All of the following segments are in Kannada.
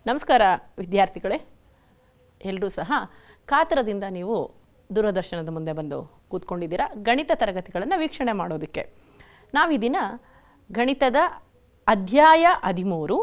ನಮಸ್ಕಾರ ವಿದ್ಯಾರ್ಥಿಗಳೇ ಎಲ್ಲರೂ ಸಹ ಕಾತರದಿಂದ ನೀವು ದೂರದರ್ಶನದ ಮುಂದೆ ಬಂದು ಕೂತ್ಕೊಂಡಿದ್ದೀರಾ ಗಣಿತ ತರಗತಿಗಳನ್ನು ವೀಕ್ಷಣೆ ಮಾಡೋದಕ್ಕೆ ನಾವು ಈ ದಿನ ಗಣಿತದ ಅಧ್ಯಾಯ ಹದಿಮೂರು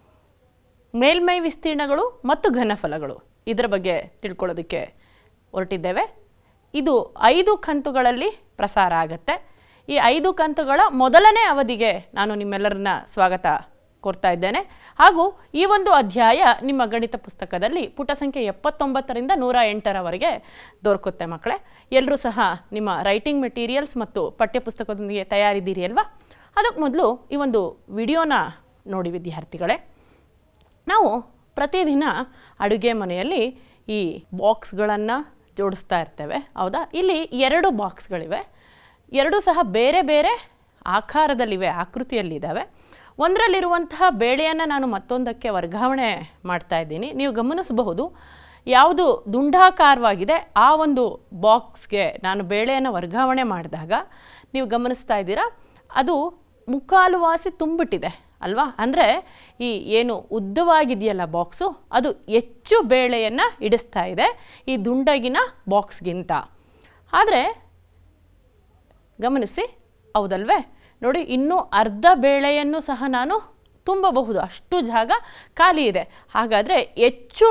ಮೇಲ್ಮೈ ವಿಸ್ತೀರ್ಣಗಳು ಮತ್ತು ಘನಫಲಗಳು ಇದರ ಬಗ್ಗೆ ತಿಳ್ಕೊಳ್ಳೋದಕ್ಕೆ ಹೊರಟಿದ್ದೇವೆ ಇದು ಐದು ಕಂತುಗಳಲ್ಲಿ ಪ್ರಸಾರ ಆಗುತ್ತೆ ಈ ಐದು ಕಂತುಗಳ ಮೊದಲನೇ ಅವಧಿಗೆ ನಾನು ನಿಮ್ಮೆಲ್ಲರನ್ನ ಸ್ವಾಗತ ಕೋರ್ತಾ ಇದ್ದೇನೆ ಹಾಗೂ ಈ ಒಂದು ಅಧ್ಯಾಯ ನಿಮ್ಮ ಗಣಿತ ಪುಸ್ತಕದಲ್ಲಿ ಪುಟ ಸಂಖ್ಯೆ ಎಪ್ಪತ್ತೊಂಬತ್ತರಿಂದ ನೂರ ಎಂಟರವರೆಗೆ ದೊರಕುತ್ತೆ ಮಕ್ಕಳೇ ಎಲ್ಲರೂ ಸಹ ನಿಮ್ಮ ರೈಟಿಂಗ್ ಮೆಟೀರಿಯಲ್ಸ್ ಮತ್ತು ಪಠ್ಯಪುಸ್ತಕದೊಂದಿಗೆ ತಯಾರಿದ್ದೀರಿ ಅಲ್ವಾ ಅದಕ್ಕೆ ಮೊದಲು ಈ ಒಂದು ವಿಡಿಯೋನ ನೋಡಿ ವಿದ್ಯಾರ್ಥಿಗಳೇ ನಾವು ಪ್ರತಿದಿನ ಅಡುಗೆ ಮನೆಯಲ್ಲಿ ಈ ಬಾಕ್ಸ್ಗಳನ್ನು ಜೋಡಿಸ್ತಾ ಇರ್ತೇವೆ ಹೌದಾ ಇಲ್ಲಿ ಎರಡು ಬಾಕ್ಸ್ಗಳಿವೆ ಎರಡೂ ಸಹ ಬೇರೆ ಬೇರೆ ಆಕಾರದಲ್ಲಿವೆ ಆಕೃತಿಯಲ್ಲಿದ್ದಾವೆ ಒಂದರಲ್ಲಿರುವಂತಹ ಬೇಳೆಯನ್ನು ನಾನು ಮತ್ತೊಂದಕ್ಕೆ ವರ್ಗಾವಣೆ ಮಾಡ್ತಾ ಇದ್ದೀನಿ ನೀವು ಗಮನಿಸಬಹುದು ಯಾವುದು ದುಂಡಾಕಾರವಾಗಿದೆ ಆ ಒಂದು ಬಾಕ್ಸ್ಗೆ ನಾನು ಬೇಳೆಯನ್ನು ವರ್ಗಾವಣೆ ಮಾಡಿದಾಗ ನೀವು ಗಮನಿಸ್ತಾ ಇದ್ದೀರಾ ಅದು ಮುಕ್ಕಾಲು ವಾಸಿ ತುಂಬಿಟ್ಟಿದೆ ಅಲ್ವಾ ಅಂದರೆ ಈ ಏನು ಉದ್ದವಾಗಿದೆಯಲ್ಲ ಬಾಕ್ಸು ಅದು ಹೆಚ್ಚು ಬೇಳೆಯನ್ನು ಇಡಿಸ್ತಾ ಇದೆ ಈ ದುಂಡಗಿನ ಬಾಕ್ಸ್ಗಿಂತ ಆದರೆ ಗಮನಿಸಿ ಹೌದಲ್ವೇ ನೋಡಿ ಇನ್ನೂ ಅರ್ಧ ಬೇಳೆಯನ್ನು ಸಹ ನಾನು ತುಂಬಬಹುದು ಅಷ್ಟು ಜಾಗ ಖಾಲಿ ಇದೆ ಹಾಗಾದರೆ ಹೆಚ್ಚು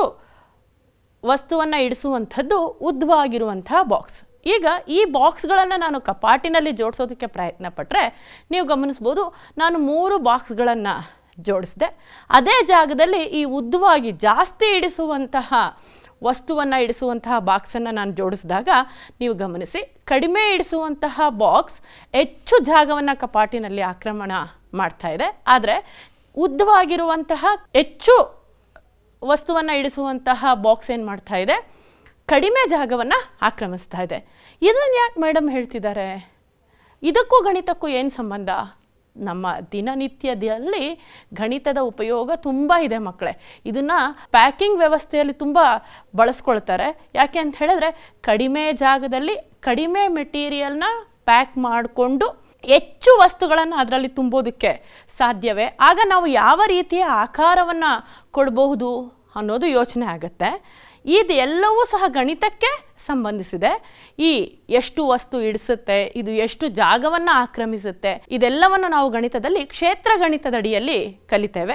ವಸ್ತುವನ್ನು ಇಡಿಸುವಂಥದ್ದು ಉದ್ದವಾಗಿರುವಂತಹ ಬಾಕ್ಸ್ ಈಗ ಈ ಬಾಕ್ಸ್ಗಳನ್ನು ನಾನು ಕಪಾಟಿನಲ್ಲಿ ಜೋಡಿಸೋದಕ್ಕೆ ಪ್ರಯತ್ನ ಪಟ್ಟರೆ ನೀವು ಗಮನಿಸ್ಬೋದು ನಾನು ಮೂರು ಬಾಕ್ಸ್ಗಳನ್ನು ಜೋಡಿಸಿದೆ ಅದೇ ಜಾಗದಲ್ಲಿ ಈ ಉದ್ದವಾಗಿ ಜಾಸ್ತಿ ಇಡಿಸುವಂತಹ ವಸ್ತುವನ್ನು ಇಡಿಸುವಂತಹ ಬಾಕ್ಸನ್ನು ನಾನು ಜೋಡಿಸಿದಾಗ ನೀವು ಗಮನಿಸಿ ಕಡಿಮೆ ಇಡಿಸುವಂತಹ ಬಾಕ್ಸ್ ಹೆಚ್ಚು ಜಾಗವನ್ನು ಕಪಾಟಿನಲ್ಲಿ ಆಕ್ರಮಣ ಮಾಡ್ತಾ ಇದೆ ಆದರೆ ಉದ್ದವಾಗಿರುವಂತಹ ಹೆಚ್ಚು ವಸ್ತುವನ್ನು ಇಡಿಸುವಂತಹ ಬಾಕ್ಸ್ ಏನು ಮಾಡ್ತಾ ಇದೆ ಕಡಿಮೆ ಜಾಗವನ್ನು ಆಕ್ರಮಿಸ್ತಾ ಇದೆ ಇದನ್ನು ಯಾಕೆ ಮೇಡಮ್ ಹೇಳ್ತಿದ್ದಾರೆ ಇದಕ್ಕೂ ಗಣಿತಕ್ಕೂ ಏನು ಸಂಬಂಧ ನಮ್ಮ ದಿನನಿತ್ಯದಲ್ಲಿ ಗಣಿತದ ಉಪಯೋಗ ತುಂಬ ಇದೆ ಮಕ್ಕಳೇ ಇದನ್ನು ಪ್ಯಾಕಿಂಗ್ ವ್ಯವಸ್ಥೆಯಲ್ಲಿ ತುಂಬ ಬಳಸ್ಕೊಳ್ತಾರೆ ಯಾಕೆ ಅಂತ ಹೇಳಿದ್ರೆ ಕಡಿಮೆ ಜಾಗದಲ್ಲಿ ಕಡಿಮೆ ಮೆಟೀರಿಯಲ್ನ ಪ್ಯಾಕ್ ಮಾಡಿಕೊಂಡು ಹೆಚ್ಚು ವಸ್ತುಗಳನ್ನು ಅದರಲ್ಲಿ ತುಂಬೋದಕ್ಕೆ ಸಾಧ್ಯವೇ ಆಗ ನಾವು ಯಾವ ರೀತಿಯ ಆಕಾರವನ್ನು ಕೊಡಬಹುದು ಅನ್ನೋದು ಯೋಚನೆ ಆಗುತ್ತೆ ಇದು ಎಲ್ಲವೂ ಸಹ ಗಣಿತಕ್ಕೆ ಸಂಬಂಧಿಸಿದೆ ಈ ಎಷ್ಟು ವಸ್ತು ಇಡಿಸುತ್ತೆ ಇದು ಎಷ್ಟು ಜಾಗವನ್ನು ಆಕ್ರಮಿಸುತ್ತೆ ಇದೆಲ್ಲವನ್ನು ನಾವು ಗಣಿತದಲ್ಲಿ ಕ್ಷೇತ್ರ ಗಣಿತದಡಿಯಲ್ಲಿ ಕಲಿತೇವೆ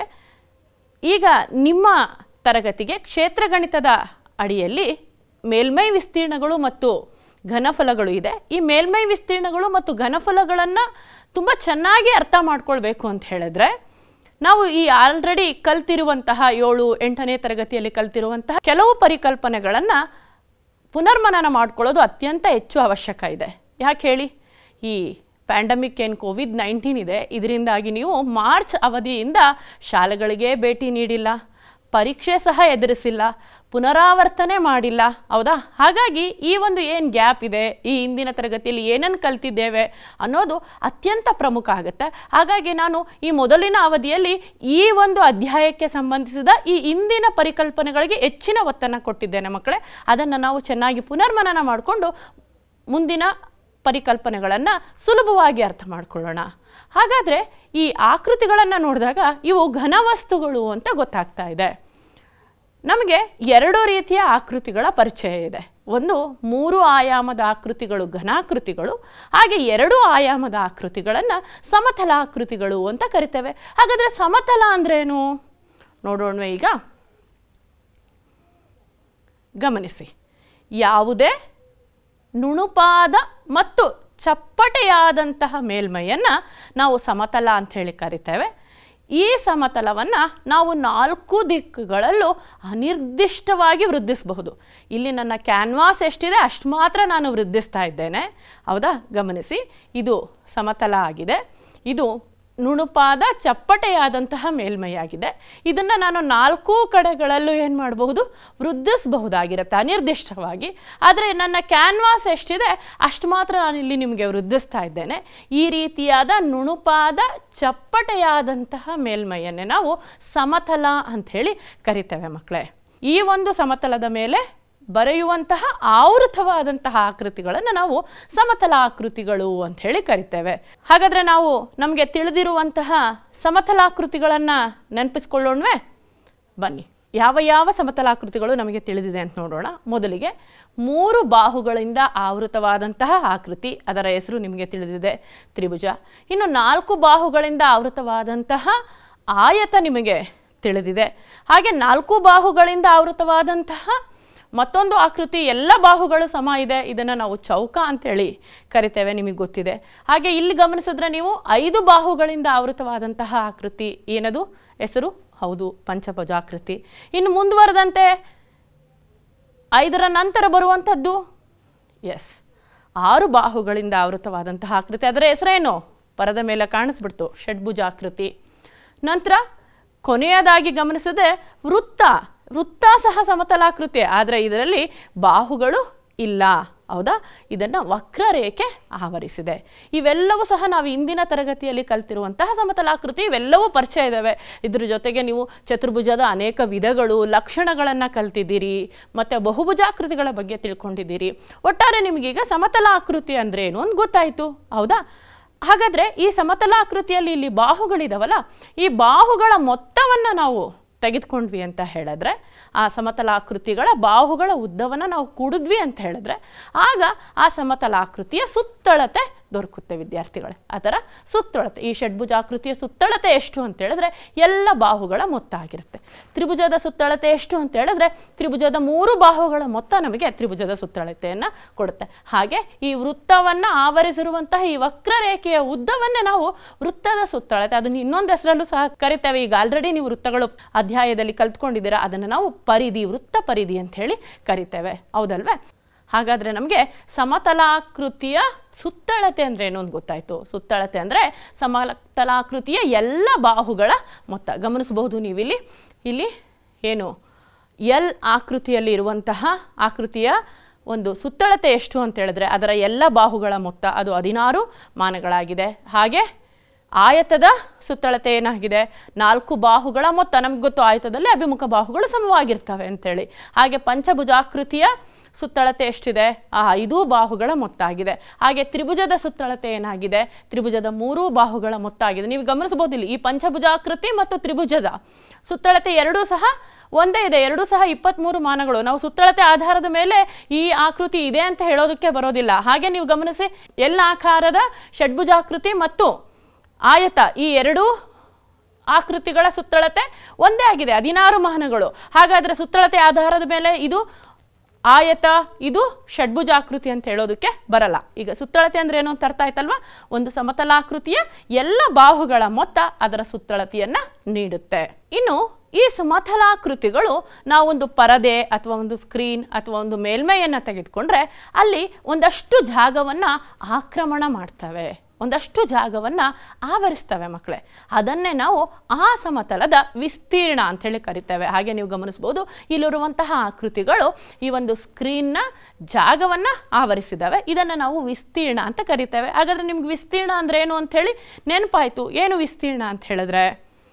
ಈಗ ನಿಮ್ಮ ತರಗತಿಗೆ ಕ್ಷೇತ್ರ ಗಣಿತದ ಅಡಿಯಲ್ಲಿ ಮೇಲ್ಮೈ ವಿಸ್ತೀರ್ಣಗಳು ಮತ್ತು ಘನಫಲಗಳು ಇದೆ ಈ ಮೇಲ್ಮೈ ವಿಸ್ತೀರ್ಣಗಳು ಮತ್ತು ಘನಫಲಗಳನ್ನು ತುಂಬ ಚೆನ್ನಾಗಿ ಅರ್ಥ ಮಾಡ್ಕೊಳ್ಬೇಕು ಅಂತ ಹೇಳಿದ್ರೆ ನಾವು ಈ ಆಲ್ರೆಡಿ ಕಲ್ತಿರುವಂತಹ ಏಳು ಎಂಟನೇ ತರಗತಿಯಲ್ಲಿ ಕಲ್ತಿರುವಂತಹ ಕೆಲವು ಪರಿಕಲ್ಪನೆಗಳನ್ನು ಪುನರ್ಮನನ ಮಾಡ್ಕೊಳ್ಳೋದು ಅತ್ಯಂತ ಹೆಚ್ಚು ಅವಶ್ಯಕ ಇದೆ ಯಾಕೆ ಹೇಳಿ ಈ ಪ್ಯಾಂಡಮಿಕ್ ಏನು ಕೋವಿಡ್ ನೈನ್ಟೀನ್ ಇದೆ ಇದರಿಂದಾಗಿ ನೀವು ಮಾರ್ಚ್ ಅವಧಿಯಿಂದ ಶಾಲೆಗಳಿಗೆ ಭೇಟಿ ನೀಡಿಲ್ಲ ಪರೀಕ್ಷೆ ಸಹ ಎದುರಿಸಿಲ್ಲ ಪುನರಾವರ್ತನೆ ಮಾಡಿಲ್ಲ ಹೌದಾ ಹಾಗಾಗಿ ಈ ಒಂದು ಏನು ಗ್ಯಾಪ್ ಇದೆ ಈ ಹಿಂದಿನ ತರಗತಿಯಲ್ಲಿ ಏನನ್ನು ಕಲ್ತಿದ್ದೇವೆ ಅನ್ನೋದು ಅತ್ಯಂತ ಪ್ರಮುಖ ಆಗುತ್ತೆ ಹಾಗಾಗಿ ನಾನು ಈ ಮೊದಲಿನ ಅವಧಿಯಲ್ಲಿ ಈ ಒಂದು ಅಧ್ಯಾಯಕ್ಕೆ ಸಂಬಂಧಿಸಿದ ಈ ಹಿಂದಿನ ಪರಿಕಲ್ಪನೆಗಳಿಗೆ ಹೆಚ್ಚಿನ ಒತ್ತನ್ನು ಕೊಟ್ಟಿದ್ದೇನೆ ಮಕ್ಕಳೇ ಅದನ್ನು ನಾವು ಚೆನ್ನಾಗಿ ಪುನರ್ಮನನ ಮಾಡಿಕೊಂಡು ಮುಂದಿನ ಪರಿಕಲ್ಪನೆಗಳನ್ನು ಸುಲಭವಾಗಿ ಅರ್ಥ ಮಾಡ್ಕೊಳ್ಳೋಣ ಹಾಗಾದರೆ ಈ ಆಕೃತಿಗಳನ್ನು ನೋಡಿದಾಗ ಇವು ಘನವಸ್ತುಗಳು ಅಂತ ಗೊತ್ತಾಗ್ತಾ ಇದೆ ನಮಗೆ ಎರಡು ರೀತಿಯ ಆಕೃತಿಗಳ ಪರಿಚಯ ಇದೆ ಒಂದು ಮೂರು ಆಯಾಮದ ಆಕೃತಿಗಳು ಘನಾಕೃತಿಗಳು ಹಾಗೆ ಎರಡು ಆಯಾಮದ ಆಕೃತಿಗಳನ್ನು ಸಮತಲ ಆಕೃತಿಗಳು ಅಂತ ಕರಿತೇವೆ ಹಾಗಾದರೆ ಸಮತಲ ಅಂದ್ರೇನು ನೋಡೋಣ ಈಗ ಗಮನಿಸಿ ಯಾವುದೇ ನುಣುಪಾದ ಮತ್ತು ಚಪ್ಪಟೆಯಾದಂತಹ ಮೇಲ್ಮೈಯನ್ನು ನಾವು ಸಮತಲ ಅಂತ ಹೇಳಿ ಕರಿತೇವೆ ಈ ಸಮತಲವನ್ನು ನಾವು ನಾಲ್ಕು ದಿಕ್ಕುಗಳಲ್ಲೂ ಅನಿರ್ದಿಷ್ಟವಾಗಿ ವೃದ್ಧಿಸಬಹುದು ಇಲ್ಲಿ ನನ್ನ ಕ್ಯಾನ್ವಾಸ್ ಎಷ್ಟಿದೆ ಅಷ್ಟು ಮಾತ್ರ ನಾನು ವೃದ್ಧಿಸ್ತಾ ಇದ್ದೇನೆ ಹೌದಾ ಗಮನಿಸಿ ಇದು ಸಮತಲ ಆಗಿದೆ ಇದು ನುಣುಪಾದ ಚಪ್ಪಟೆಯಾದಂತಹ ಮೇಲ್ಮೈಯಾಗಿದೆ ಇದನ್ನು ನಾನು ನಾಲ್ಕು ಕಡೆಗಳಲ್ಲೂ ಏನು ಮಾಡಬಹುದು ವೃದ್ಧಿಸಬಹುದಾಗಿರುತ್ತೆ ಅನಿರ್ದಿಷ್ಟವಾಗಿ ಆದರೆ ನನ್ನ ಕ್ಯಾನ್ವಾಸ್ ಎಷ್ಟಿದೆ ಅಷ್ಟು ಮಾತ್ರ ನಾನು ಇಲ್ಲಿ ನಿಮಗೆ ವೃದ್ಧಿಸ್ತಾ ಇದ್ದೇನೆ ಈ ರೀತಿಯಾದ ನುಣುಪಾದ ಚಪ್ಪಟೆಯಾದಂತಹ ಮೇಲ್ಮೈಯನ್ನೇ ನಾವು ಸಮತಲ ಅಂಥೇಳಿ ಕರಿತೇವೆ ಮಕ್ಕಳೇ ಈ ಒಂದು ಸಮತಲದ ಮೇಲೆ ಬರೆಯುವಂತಹ ಆವೃತವಾದಂತಹ ಆಕೃತಿಗಳನ್ನು ನಾವು ಸಮತಲ ಆಕೃತಿಗಳು ಅಂತ ಹೇಳಿ ಕರಿತೇವೆ ಹಾಗಾದರೆ ನಾವು ನಮಗೆ ತಿಳಿದಿರುವಂತಹ ಸಮತಲಾಕೃತಿಗಳನ್ನು ನೆನಪಿಸ್ಕೊಳ್ಳೋಣವೇ ಬನ್ನಿ ಯಾವ ಯಾವ ಸಮತಲಾಕೃತಿಗಳು ನಮಗೆ ತಿಳಿದಿದೆ ಅಂತ ನೋಡೋಣ ಮೊದಲಿಗೆ ಮೂರು ಬಾಹುಗಳಿಂದ ಆವೃತವಾದಂತಹ ಆಕೃತಿ ಅದರ ಹೆಸರು ನಿಮಗೆ ತಿಳಿದಿದೆ ತ್ರಿಭುಜ ಇನ್ನು ನಾಲ್ಕು ಬಾಹುಗಳಿಂದ ಆವೃತವಾದಂತಹ ಆಯತ ನಿಮಗೆ ತಿಳಿದಿದೆ ಹಾಗೆ ನಾಲ್ಕು ಬಾಹುಗಳಿಂದ ಆವೃತವಾದಂತಹ ಮತ್ತೊಂದು ಆಕೃತಿ ಎಲ್ಲ ಬಾಹುಗಳು ಸಮ ಇದೆ ಇದನ್ನು ನಾವು ಚೌಕ ಅಂತೇಳಿ ಕರಿತೇವೆ ನಿಮಗೆ ಗೊತ್ತಿದೆ ಹಾಗೆ ಇಲ್ಲಿ ಗಮನಿಸಿದ್ರೆ ನೀವು ಐದು ಬಾಹುಗಳಿಂದ ಆವೃತವಾದಂತಹ ಆಕೃತಿ ಏನದು ಹೆಸರು ಹೌದು ಪಂಚಭುಜಾಕೃತಿ ಇನ್ನು ಮುಂದುವರೆದಂತೆ ಐದರ ನಂತರ ಬರುವಂಥದ್ದು ಎಸ್ ಆರು ಬಾಹುಗಳಿಂದ ಆವೃತವಾದಂತಹ ಆಕೃತಿ ಅದರ ಹೆಸರೇನು ಪರದ ಮೇಲೆ ಕಾಣಿಸ್ಬಿಡ್ತು ಷಡ್ಭುಜಾಕೃತಿ ನಂತರ ಕೊನೆಯದಾಗಿ ಗಮನಿಸಿದ್ರೆ ವೃತ್ತ ವೃತ್ತ ಸಹ ಸಮತಲಾಕೃತಿ ಆದರೆ ಇದರಲ್ಲಿ ಬಾಹುಗಳು ಇಲ್ಲ ಹೌದಾ ಇದನ್ನು ವಕ್ರರೇಖೆ ಆವರಿಸಿದೆ ಇವೆಲ್ಲವೂ ಸಹ ನಾವು ಇಂದಿನ ತರಗತಿಯಲ್ಲಿ ಕಲ್ತಿರುವಂತಹ ಸಮತಲಾಕೃತಿ ಇವೆಲ್ಲವೂ ಪರಿಚಯ ಇದ್ದಾವೆ ಇದ್ರ ಜೊತೆಗೆ ನೀವು ಚತುರ್ಭುಜದ ಅನೇಕ ವಿಧಗಳು ಲಕ್ಷಣಗಳನ್ನು ಕಲ್ತಿದ್ದೀರಿ ಮತ್ತು ಬಹುಭುಜಾಕೃತಿಗಳ ಬಗ್ಗೆ ತಿಳ್ಕೊಂಡಿದ್ದೀರಿ ಒಟ್ಟಾರೆ ನಿಮಗೀಗ ಸಮತಲಾಕೃತಿ ಅಂದ್ರೆ ಏನು ಅಂತ ಗೊತ್ತಾಯಿತು ಹೌದಾ ಹಾಗಾದರೆ ಈ ಸಮತಲಾಕೃತಿಯಲ್ಲಿ ಇಲ್ಲಿ ಬಾಹುಗಳಿದಾವಲ್ಲ ಈ ಬಾಹುಗಳ ಮೊತ್ತವನ್ನು ನಾವು ತೆಗೆದುಕೊಂಡ್ವಿ ಅಂತ ಹೇಳಿದ್ರೆ ಆ ಸಮತಲಾಕೃತಿಗಳ ಬಾಹುಗಳ ಉದ್ದವನ್ನು ನಾವು ಕೂಡಿದ್ವಿ ಅಂತ ಹೇಳಿದ್ರೆ ಆಗ ಆ ಸಮತಲಾಕೃತಿಯ ಸುತ್ತಳತೆ ದೊರಕುತ್ತೆ ವಿದ್ಯಾರ್ಥಿಗಳೇ ಅದರ ಸುತ್ತಳತೆ ಈ ಷಡ್ಭುಜಾಕೃತಿಯ ಸುತ್ತಳತೆ ಎಷ್ಟು ಅಂತ ಹೇಳಿದ್ರೆ ಎಲ್ಲ ಬಾಹುಗಳ ಮೊತ್ತ ಆಗಿರುತ್ತೆ ತ್ರಿಭುಜದ ಸುತ್ತಳತೆ ಎಷ್ಟು ಅಂತ ಹೇಳಿದ್ರೆ ತ್ರಿಭುಜದ ಮೂರು ಬಾಹುಗಳ ಮೊತ್ತ ನಮಗೆ ತ್ರಿಭುಜದ ಸುತ್ತಳತೆಯನ್ನು ಕೊಡುತ್ತೆ ಹಾಗೆ ಈ ವೃತ್ತವನ್ನು ಆವರಿಸಿರುವಂತಹ ಈ ವಕ್ರರೇಖೆಯ ಉದ್ದವನ್ನೇ ನಾವು ವೃತ್ತದ ಸುತ್ತಳತೆ ಅದನ್ನು ಇನ್ನೊಂದು ಹೆಸರಲ್ಲೂ ಸಹ ಕರಿತೇವೆ ಈಗ ಆಲ್ರೆಡಿ ನೀವು ವೃತ್ತಗಳು ಅಧ್ಯಾಯದಲ್ಲಿ ಕಲ್ತ್ಕೊಂಡಿದ್ದೀರಾ ಅದನ್ನು ನಾವು ಪರಿಧಿ ವೃತ್ತ ಪರಿಧಿ ಅಂತ ಹೇಳಿ ಕರಿತೇವೆ ಹೌದಲ್ವೇ ಹಾಗಾದರೆ ನಮಗೆ ಸಮತಲಾಕೃತಿಯ ಸುತ್ತಳತೆ ಅಂದರೆ ಏನು ಅಂತ ಗೊತ್ತಾಯಿತು ಸುತ್ತಳತೆ ಅಂದರೆ ಸಮತಲಾಕೃತಿಯ ಎಲ್ಲ ಬಾಹುಗಳ ಮೊತ್ತ ಗಮನಿಸಬಹುದು ನೀವಿಲ್ಲಿ ಇಲ್ಲಿ ಏನು ಎಲ್ ಆಕೃತಿಯಲ್ಲಿ ಇರುವಂತಹ ಆಕೃತಿಯ ಒಂದು ಸುತ್ತಳತೆ ಎಷ್ಟು ಅಂತ ಹೇಳಿದ್ರೆ ಅದರ ಎಲ್ಲ ಬಾಹುಗಳ ಮೊತ್ತ ಅದು ಹದಿನಾರು ಮಾನಗಳಾಗಿದೆ ಹಾಗೆ ಆಯತದ ಸುತ್ತಳತೆ ಏನಾಗಿದೆ ನಾಲ್ಕು ಬಾಹುಗಳ ಮೊತ್ತ ನಮ್ಗೆ ಗೊತ್ತು ಆಯತದಲ್ಲಿ ಅಭಿಮುಖ ಬಾಹುಗಳು ಸಮವಾಗಿರ್ತವೆ ಅಂತೇಳಿ ಹಾಗೆ ಪಂಚಭುಜಾಕೃತಿಯ ಸುತ್ತಳತೆ ಎಷ್ಟಿದೆ ಆ ಐದು ಬಾಹುಗಳ ಮೊತ್ತ ಆಗಿದೆ ಹಾಗೆ ತ್ರಿಭುಜದ ಸುತ್ತಳತೆ ಏನಾಗಿದೆ ತ್ರಿಭುಜದ ಮೂರು ಬಾಹುಗಳ ಮೊತ್ತ ಆಗಿದೆ ನೀವು ಗಮನಿಸಬಹುದು ಇಲ್ಲಿ ಈ ಪಂಚಭುಜಾಕೃತಿ ಮತ್ತು ತ್ರಿಭುಜದ ಸುತ್ತಳತೆ ಎರಡೂ ಸಹ ಒಂದೇ ಇದೆ ಎರಡೂ ಸಹ ಇಪ್ಪತ್ತ್ಮೂರು ಮಾನಗಳು ನಾವು ಸುತ್ತಳತೆ ಆಧಾರದ ಮೇಲೆ ಈ ಆಕೃತಿ ಇದೆ ಅಂತ ಹೇಳೋದಕ್ಕೆ ಬರೋದಿಲ್ಲ ಹಾಗೆ ನೀವು ಗಮನಿಸಿ ಎಲ್ಲ ಆಕಾರದ ಷಡ್ಭುಜಾಕೃತಿ ಮತ್ತು ಆಯತ ಈ ಎರಡೂ ಆಕೃತಿಗಳ ಸುತ್ತಳತೆ ಒಂದೇ ಆಗಿದೆ ಹದಿನಾರು ಮಾನಗಳು ಹಾಗಾದರೆ ಸುತ್ತಳತೆ ಆಧಾರದ ಮೇಲೆ ಇದು ಆಯತ ಇದು ಷಡ್ಭುಜಾಕೃತಿ ಅಂತ ಹೇಳೋದಕ್ಕೆ ಬರಲ್ಲ ಈಗ ಸುತ್ತಳತೆ ಅಂದ್ರೆ ಏನು ಅಂತ ಅರ್ಥ ಆಯ್ತಲ್ವಾ ಒಂದು ಸಮತಲಾಕೃತಿಯ ಎಲ್ಲ ಬಾಹುಗಳ ಮೊತ್ತ ಅದರ ಸುತ್ತಳತೆಯನ್ನ ನೀಡುತ್ತೆ ಇನ್ನು ಈ ಸಮತಲಾಕೃತಿಗಳು ನಾವೊಂದು ಪರದೆ ಅಥವಾ ಒಂದು ಸ್ಕ್ರೀನ್ ಅಥವಾ ಒಂದು ಮೇಲ್ಮೈಯನ್ನು ತೆಗೆದುಕೊಂಡ್ರೆ ಅಲ್ಲಿ ಒಂದಷ್ಟು ಜಾಗವನ್ನು ಆಕ್ರಮಣ ಮಾಡ್ತವೆ ಒಂದಷ್ಟು ಜಾಗವನ್ನು ಆವರಿಸ್ತವೆ ಮಕ್ಕಳೇ ಅದನ್ನೇ ನಾವು ಆ ಸಮತಲದ ವಿಸ್ತೀರ್ಣ ಅಂಥೇಳಿ ಕರಿತೇವೆ ಹಾಗೆ ನೀವು ಗಮನಿಸ್ಬೋದು ಇಲ್ಲಿರುವಂತಹ ಆಕೃತಿಗಳು ಈ ಒಂದು ಸ್ಕ್ರೀನ್ನ ಜಾಗವನ್ನು ಆವರಿಸಿದ್ದಾವೆ ಇದನ್ನು ನಾವು ವಿಸ್ತೀರ್ಣ ಅಂತ ಕರಿತೇವೆ ಹಾಗಾದರೆ ನಿಮ್ಗೆ ವಿಸ್ತೀರ್ಣ ಅಂದರೆ ಏನು ಅಂಥೇಳಿ ನೆನಪಾಯಿತು ಏನು ವಿಸ್ತೀರ್ಣ ಅಂತ ಹೇಳಿದ್ರೆ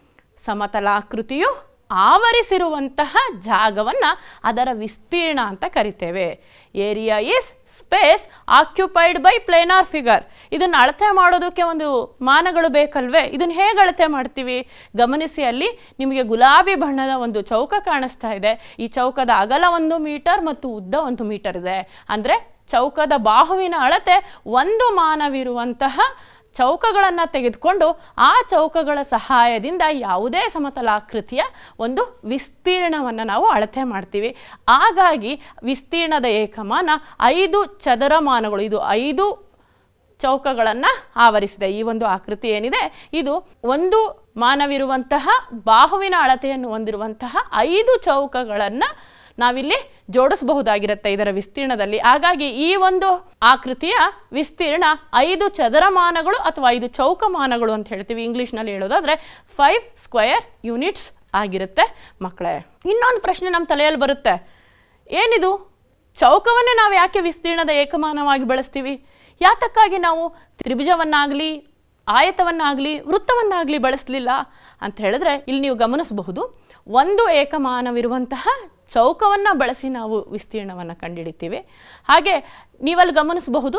ಸಮತಲಾಕೃತಿಯು ಆವರಿಸಿರುವಂತಹ ಜಾಗವನ್ನು ಅದರ ವಿಸ್ತೀರ್ಣ ಅಂತ ಕರಿತೇವೆ area is space occupied by planar figure ಇದನ್ನು ಅಳತೆ ಮಾಡೋದಕ್ಕೆ ಒಂದು ಮಾನಗಳು ಬೇಕಲ್ವೇ ಇದನ್ನು ಹೇಗೆ ಅಳತೆ ಮಾಡ್ತೀವಿ ಗಮನಿಸಿ ಅಲ್ಲಿ ನಿಮಗೆ ಗುಲಾಬಿ ಬಣ್ಣದ ಒಂದು ಚೌಕ ಕಾಣಿಸ್ತಾ ಇದೆ ಈ ಚೌಕದ ಅಗಲ ಒಂದು ಮೀಟರ್ ಮತ್ತು ಉದ್ದ ಒಂದು ಮೀಟರ್ ಇದೆ ಅಂದರೆ ಚೌಕದ ಬಾಹುವಿನ ಅಳತೆ ಒಂದು ಮಾನವಿರುವಂತಹ ಚೌಕಗಳನ್ನು ತೆಗೆದುಕೊಂಡು ಆ ಚೌಕಗಳ ಸಹಾಯದಿಂದ ಯಾವುದೇ ಸಮತಲಾಕೃತಿಯ ಒಂದು ವಿಸ್ತೀರ್ಣವನ್ನು ನಾವು ಅಳತೆ ಮಾಡ್ತೀವಿ ಹಾಗಾಗಿ ವಿಸ್ತೀರ್ಣದ ಏಕಮಾನ ಐದು ಚದರಮಾನಗಳು ಇದು ಐದು ಚೌಕಗಳನ್ನು ಆವರಿಸಿದೆ ಈ ಒಂದು ಆಕೃತಿ ಏನಿದೆ ಇದು ಒಂದು ಮಾನವಿರುವಂತಹ ಬಾಹುವಿನ ಅಳತೆಯನ್ನು ಹೊಂದಿರುವಂತಹ ಐದು ಚೌಕಗಳನ್ನು ನಾವಿಲ್ಲಿ ಜೋಡಿಸಬಹುದಾಗಿರುತ್ತೆ ಇದರ ವಿಸ್ತೀರ್ಣದಲ್ಲಿ ಹಾಗಾಗಿ ಈ ಒಂದು ಆಕೃತಿಯ ವಿಸ್ತೀರ್ಣ ಐದು ಚದರಮಾನಗಳು ಅಥವಾ ಐದು ಚೌಕಮಾನಗಳು ಅಂತ ಹೇಳ್ತೀವಿ ಇಂಗ್ಲೀಷ್ನಲ್ಲಿ ಹೇಳೋದಾದ್ರೆ ಫೈವ್ ಸ್ಕ್ವಯರ್ ಯೂನಿಟ್ಸ್ ಆಗಿರುತ್ತೆ ಮಕ್ಕಳೇ ಇನ್ನೊಂದು ಪ್ರಶ್ನೆ ನಮ್ಮ ತಲೆಯಲ್ಲಿ ಬರುತ್ತೆ ಏನಿದು ಚೌಕವನ್ನೇ ನಾವು ಯಾಕೆ ವಿಸ್ತೀರ್ಣದ ಏಕಮಾನವಾಗಿ ಬಳಸ್ತೀವಿ ಯಾತಕ್ಕಾಗಿ ನಾವು ತ್ರಿಭುಜವನ್ನಾಗಲಿ ಆಯತವನ್ನಾಗಲಿ ವೃತ್ತವನ್ನಾಗಲಿ ಬಳಸಲಿಲ್ಲ ಅಂತ ಹೇಳಿದ್ರೆ ಇಲ್ಲಿ ನೀವು ಗಮನಿಸಬಹುದು ಒಂದು ಏಕಮಾನವಿರುವಂತಹ ಚೌಕವನ್ನು ಬಳಸಿ ನಾವು ವಿಸ್ತೀರ್ಣವನ್ನು ಕಂಡುಹಿಡಿತೀವಿ ಹಾಗೆ ನೀವಲ್ಲಿ ಗಮನಿಸಬಹುದು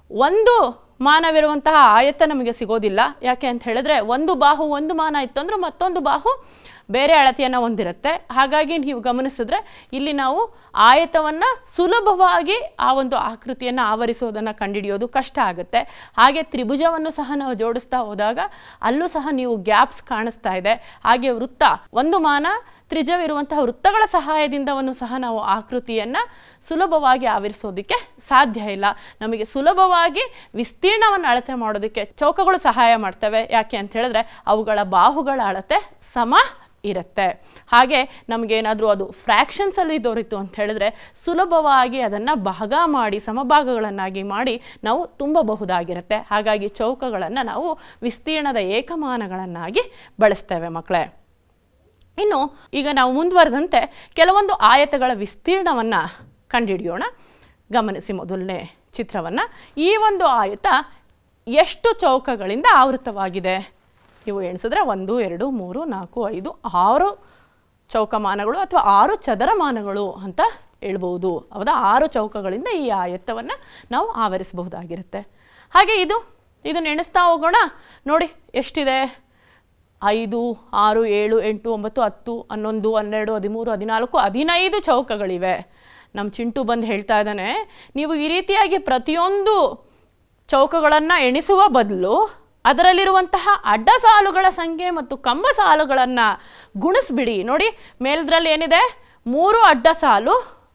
ಒಂದು ಮಾನವಿರುವಂತಹ ಆಯತ ನಮಗೆ ಸಿಗೋದಿಲ್ಲ ಯಾಕೆ ಅಂತ ಹೇಳಿದ್ರೆ ಒಂದು ಬಾಹು ಒಂದು ಮಾನ ಇತ್ತು ಅಂದ್ರೆ ಮತ್ತೊಂದು ಬಾಹು ಬೇರೆ ಅಳತೆಯನ್ನು ಹೊಂದಿರುತ್ತೆ ಹಾಗಾಗಿ ನೀವು ಗಮನಿಸಿದ್ರೆ ಇಲ್ಲಿ ನಾವು ಆಯತವನ್ನು ಸುಲಭವಾಗಿ ಆ ಒಂದು ಆಕೃತಿಯನ್ನು ಆವರಿಸೋದನ್ನು ಕಂಡುಹಿಡಿಯೋದು ಕಷ್ಟ ಆಗುತ್ತೆ ಹಾಗೆ ತ್ರಿಭುಜವನ್ನು ಸಹ ನಾವು ಜೋಡಿಸ್ತಾ ಹೋದಾಗ ಅಲ್ಲೂ ಸಹ ನೀವು ಗ್ಯಾಪ್ಸ್ ಕಾಣಿಸ್ತಾ ಇದೆ ಹಾಗೆ ವೃತ್ತ ಒಂದು ಮಾನ ತ್ರಿಜವಿರುವಂತಹ ವೃತ್ತಗಳ ಸಹಾಯದಿಂದವನ್ನು ಸಹ ನಾವು ಆಕೃತಿಯನ್ನು ಸುಲಭವಾಗಿ ಆವರಿಸೋದಕ್ಕೆ ಸಾಧ್ಯ ಇಲ್ಲ ನಮಗೆ ಸುಲಭವಾಗಿ ವಿಸ್ತೀರ್ಣವನ್ನು ಅಳತೆ ಮಾಡೋದಕ್ಕೆ ಚೌಕಗಳು ಸಹಾಯ ಮಾಡ್ತವೆ ಯಾಕೆ ಅಂತ ಹೇಳಿದ್ರೆ ಅವುಗಳ ಬಾಹುಗಳ ಅಳತೆ ಸಮ ಇರುತ್ತೆ ಹಾಗೆ ನಮಗೇನಾದರೂ ಅದು ಫ್ರ್ಯಾಕ್ಷನ್ಸಲ್ಲಿ ದೊರೀತು ಅಂತ ಹೇಳಿದ್ರೆ ಸುಲಭವಾಗಿ ಅದನ್ನು ಭಾಗ ಮಾಡಿ ಸಮಭಾಗಗಳನ್ನಾಗಿ ಮಾಡಿ ನಾವು ತುಂಬಬಹುದಾಗಿರುತ್ತೆ ಹಾಗಾಗಿ ಚೌಕಗಳನ್ನು ನಾವು ವಿಸ್ತೀರ್ಣದ ಏಕಮಾನಗಳನ್ನಾಗಿ ಬಳಸ್ತೇವೆ ಮಕ್ಕಳೇ ಇನ್ನು ಈಗ ನಾವು ಮುಂದುವರೆದಂತೆ ಕೆಲವೊಂದು ಆಯತಗಳ ವಿಸ್ತೀರ್ಣವನ್ನು ಕಂಡುಹಿಡಿಯೋಣ ಗಮನಿಸಿ ಮೊದಲನೇ ಚಿತ್ರವನ್ನು ಈ ಒಂದು ಆಯತ ಎಷ್ಟು ಚೌಕಗಳಿಂದ ಆವೃತವಾಗಿದೆ ನೀವು ಎಣಿಸಿದ್ರೆ ಒಂದು ಎರಡು ಮೂರು ನಾಲ್ಕು ಐದು ಆರು ಚೌಕಮಾನಗಳು ಅಥವಾ ಆರು ಚದರಮಾನಗಳು ಅಂತ ಹೇಳ್ಬೋದು ಹೌದಾ ಆರು ಚೌಕಗಳಿಂದ ಈ ಆಯತ್ತವನ್ನು ನಾವು ಆವರಿಸಬಹುದಾಗಿರುತ್ತೆ ಹಾಗೆ ಇದು ಇದನ್ನು ಎಣಿಸ್ತಾ ಹೋಗೋಣ ನೋಡಿ ಎಷ್ಟಿದೆ ಐದು ಆರು ಏಳು ಎಂಟು ಒಂಬತ್ತು ಹತ್ತು ಹನ್ನೊಂದು ಹನ್ನೆರಡು ಹದಿಮೂರು ಹದಿನಾಲ್ಕು ಹದಿನೈದು ಚೌಕಗಳಿವೆ ನಮ್ಮ ಚಿಂಟು ಬಂದು ಹೇಳ್ತಾ ಇದ್ದಾನೆ ನೀವು ಈ ರೀತಿಯಾಗಿ ಪ್ರತಿಯೊಂದು ಚೌಕಗಳನ್ನು ಎಣಿಸುವ ಬದಲು ಅದರಲ್ಲಿರುವಂತಹ ಅಡ್ಡ ಸಾಲುಗಳ ಸಂಖ್ಯೆ ಮತ್ತು ಕಂಬ ಸಾಲುಗಳನ್ನು ಗುಣಿಸ್ಬಿಡಿ ನೋಡಿ ಮೇಲ್ದ್ರಲ್ಲಿ ಏನಿದೆ ಮೂರು ಅಡ್ಡ ಸಾಲು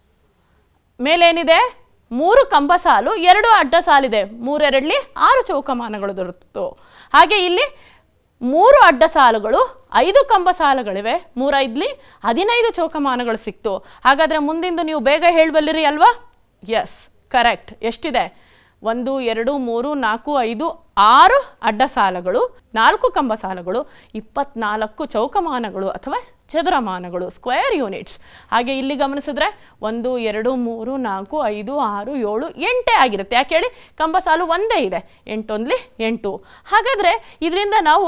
ಮೇಲೇನಿದೆ ಮೂರು ಕಂಬ ಸಾಲು ಎರಡು ಅಡ್ಡ ಸಾಲಿದೆ ಮೂರೆರಡಲಿ ಆರು ಚೌಕಮಾನಗಳು ದೊರೆತು ಹಾಗೆ ಇಲ್ಲಿ ಮೂರು ಅಡ್ಡ ಸಾಲುಗಳು ಐದು ಕಂಬ ಸಾಲುಗಳಿವೆ ಮೂರೈದ್ಲಿ ಹದಿನೈದು ಚೌಕಮಾನಗಳು ಸಿಕ್ತು ಹಾಗಾದರೆ ಮುಂದಿಂದು ನೀವು ಬೇಗ ಹೇಳಬಲ್ಲಿರಿ ಅಲ್ವಾ ಎಸ್ ಕರೆಕ್ಟ್ ಎಷ್ಟಿದೆ ಒಂದು ಎರಡು ಮೂರು ನಾಲ್ಕು ಐದು ಆರು ಅಡ್ಡ ಸಾಲುಗಳು ನಾಲ್ಕು ಕಂಬ ಸಾಲುಗಳು ಇಪ್ಪತ್ನಾಲ್ಕು ಚೌಕಮಾನಗಳು ಅಥವಾ ಚದರಮಾನಗಳು ಸ್ಕ್ವೇರ್ ಯೂನಿಟ್ಸ್ ಹಾಗೆ ಇಲ್ಲಿ ಗಮನಿಸಿದ್ರೆ ಒಂದು ಎರಡು ಮೂರು ನಾಲ್ಕು ಐದು ಆರು ಏಳು ಎಂಟೇ ಆಗಿರುತ್ತೆ ಯಾಕೆ ಹೇಳಿ ಕಂಬ ಸಾಲು ಒಂದೇ ಇದೆ ಎಂಟೊಂದ್ಲಿ ಎಂಟು ಹಾಗಾದರೆ ಇದರಿಂದ ನಾವು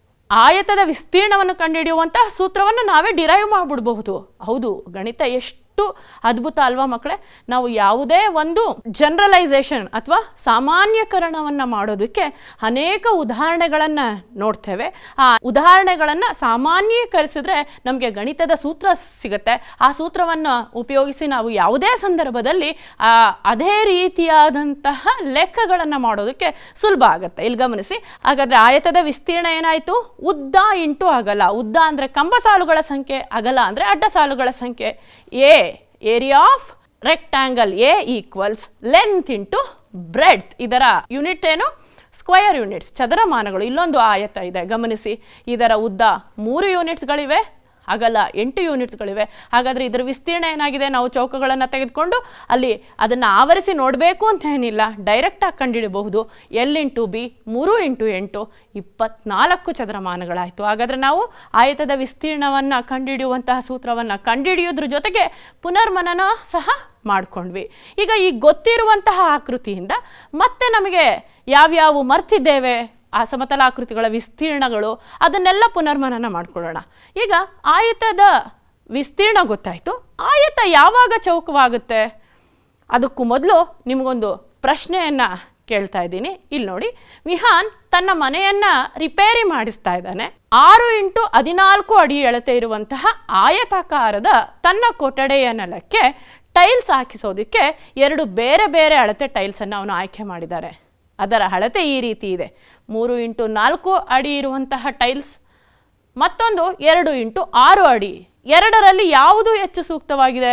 ಆಯತದ ವಿಸ್ತೀರ್ಣವನ್ನು ಕಂಡುಹಿಡಿಯುವಂತಹ ಸೂತ್ರವನ್ನು ನಾವೇ ಡಿರೈವ್ ಮಾಡಿಬಿಡಬಹುದು ಹೌದು ಗಣಿತ ಎಷ್ಟು ಅದ್ಭುತ ಅಲ್ವಾ ಮಕ್ಕಳೇ ನಾವು ಯಾವುದೇ ಒಂದು ಜನರಲೈಸೇಷನ್ ಅಥವಾ ಸಾಮಾನ್ಯಕರಣವನ್ನು ಮಾಡೋದಕ್ಕೆ ಅನೇಕ ಉದಾಹರಣೆಗಳನ್ನು ನೋಡ್ತೇವೆ ಆ ಉದಾಹರಣೆಗಳನ್ನು ಸಾಮಾನ್ಯೀಕರಿಸಿದ್ರೆ ನಮಗೆ ಗಣಿತದ ಸೂತ್ರ ಸಿಗುತ್ತೆ ಆ ಸೂತ್ರವನ್ನು ಉಪಯೋಗಿಸಿ ನಾವು ಯಾವುದೇ ಸಂದರ್ಭದಲ್ಲಿ ಆ, ಅದೇ ರೀತಿಯಾದಂತಹ ಲೆಕ್ಕಗಳನ್ನು ಮಾಡೋದಕ್ಕೆ ಸುಲಭ ಆಗುತ್ತೆ ಇಲ್ಲಿ ಗಮನಿಸಿ ಹಾಗಾದರೆ ಆಯತದ ವಿಸ್ತೀರ್ಣ ಏನಾಯಿತು ಉದ್ದ ಇಂಟು ಅಗಲ ಉದ್ದ ಅಂದರೆ ಕಂಬ ಸಾಲುಗಳ ಸಂಖ್ಯೆ ಅಗಲ ಅಂದರೆ ಅಡ್ಡ ಸಾಲುಗಳ ಸಂಖ್ಯೆ A area of rectangle A equals length into breadth ಇದರ ಯೂನಿಟ್ ಏನು ಸ್ಕ್ವಯರ್ ಯೂನಿಟ್ಸ್ ಚದರಮಾನಗಳು ಇಲ್ಲೊಂದು ಆಯತ ಇದೆ ಗಮನಿಸಿ ಇದರ ಉದ್ದ ಮೂರು ಯೂನಿಟ್ಸ್ಗಳಿವೆ ಅಗಲ ಎಂಟು ಯೂನಿಟ್ಸ್ಗಳಿವೆ ಹಾಗಾದರೆ ಇದರ ವಿಸ್ತೀರ್ಣ ಏನಾಗಿದೆ ನಾವು ಚೌಕಗಳನ್ನು ತೆಗೆದುಕೊಂಡು ಅಲ್ಲಿ ಅದನ್ನು ಆವರಿಸಿ ನೋಡಬೇಕು ಅಂತ ಏನಿಲ್ಲ ಡೈರೆಕ್ಟಾಗಿ ಕಂಡುಹಿಡಬಹುದು ಎಲ್ ಇಂಟು ಬಿ ಮೂರು ಇಂಟು ಎಂಟು ಇಪ್ಪತ್ನಾಲ್ಕು ಚದರಮಾನಗಳಾಯಿತು ಹಾಗಾದರೆ ನಾವು ಆಯತದ ವಿಸ್ತೀರ್ಣವನ್ನು ಕಂಡುಹಿಡಿಯುವಂತಹ ಸೂತ್ರವನ್ನು ಕಂಡುಹಿಡಿಯೋದ್ರ ಜೊತೆಗೆ ಪುನರ್ಮನನ ಸಹ ಮಾಡಿಕೊಂಡ್ವಿ ಈಗ ಈ ಗೊತ್ತಿರುವಂತಹ ಆಕೃತಿಯಿಂದ ಮತ್ತೆ ನಮಗೆ ಯಾವ್ಯಾವು ಮರ್ತಿದ್ದೇವೆ ಆ ಸಮತಲಾಕೃತಿಗಳ ವಿಸ್ತೀರ್ಣಗಳು ಅದನ್ನೆಲ್ಲ ಪುನರ್ಮನನ ಮಾಡ್ಕೊಳ್ಳೋಣ ಈಗ ಆಯತದ ವಿಸ್ತೀರ್ಣ ಗೊತ್ತಾಯಿತು ಆಯತ ಯಾವಾಗ ಚೌಕವಾಗುತ್ತೆ ಅದಕ್ಕೂ ಮೊದಲು ನಿಮಗೊಂದು ಪ್ರಶ್ನೆಯನ್ನು ಕೇಳ್ತಾ ಇದ್ದೀನಿ ಇಲ್ಲಿ ನೋಡಿ ವಿಹಾನ್ ತನ್ನ ಮನೆಯನ್ನು ರಿಪೇರಿ ಮಾಡಿಸ್ತಾ ಇದ್ದಾನೆ ಆರು ಇಂಟು ಹದಿನಾಲ್ಕು ಅಡಿ ಎಳತೆ ಇರುವಂತಹ ಆಯತಾಕಾರದ ತನ್ನ ಕೊಠಡೆಯ ನೆಲಕ್ಕೆ ಟೈಲ್ಸ್ ಹಾಕಿಸೋದಕ್ಕೆ ಎರಡು ಬೇರೆ ಬೇರೆ ಅಳತೆ ಟೈಲ್ಸನ್ನು ಅವನು ಆಯ್ಕೆ ಮಾಡಿದ್ದಾರೆ ಅದರ ಅಳತೆ ಈ ರೀತಿ ಇದೆ ಮೂರು ಇಂಟು ನಾಲ್ಕು ಅಡಿ ಇರುವಂತಹ ಟೈಲ್ಸ್ ಮತ್ತೊಂದು ಎರಡು ಇಂಟು ಆರು ಅಡಿ ಎರಡರಲ್ಲಿ ಯಾವುದು ಹೆಚ್ಚು ಸೂಕ್ತವಾಗಿದೆ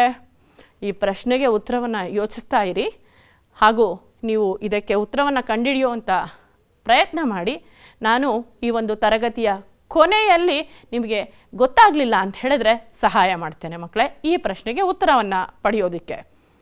ಈ ಪ್ರಶ್ನೆಗೆ ಉತ್ತರವನ್ನು ಯೋಚಿಸ್ತಾ ಇರಿ ಹಾಗೂ ನೀವು ಇದಕ್ಕೆ ಉತ್ತರವನ್ನು ಕಂಡುಹಿಡಿಯುವಂಥ ಪ್ರಯತ್ನ ಮಾಡಿ ನಾನು ಈ ಒಂದು ತರಗತಿಯ ಕೊನೆಯಲ್ಲಿ ನಿಮಗೆ ಗೊತ್ತಾಗಲಿಲ್ಲ ಅಂತ ಹೇಳಿದ್ರೆ ಸಹಾಯ ಮಾಡ್ತೇನೆ ಮಕ್ಕಳೇ ಈ ಪ್ರಶ್ನೆಗೆ ಉತ್ತರವನ್ನು ಪಡೆಯೋದಕ್ಕೆ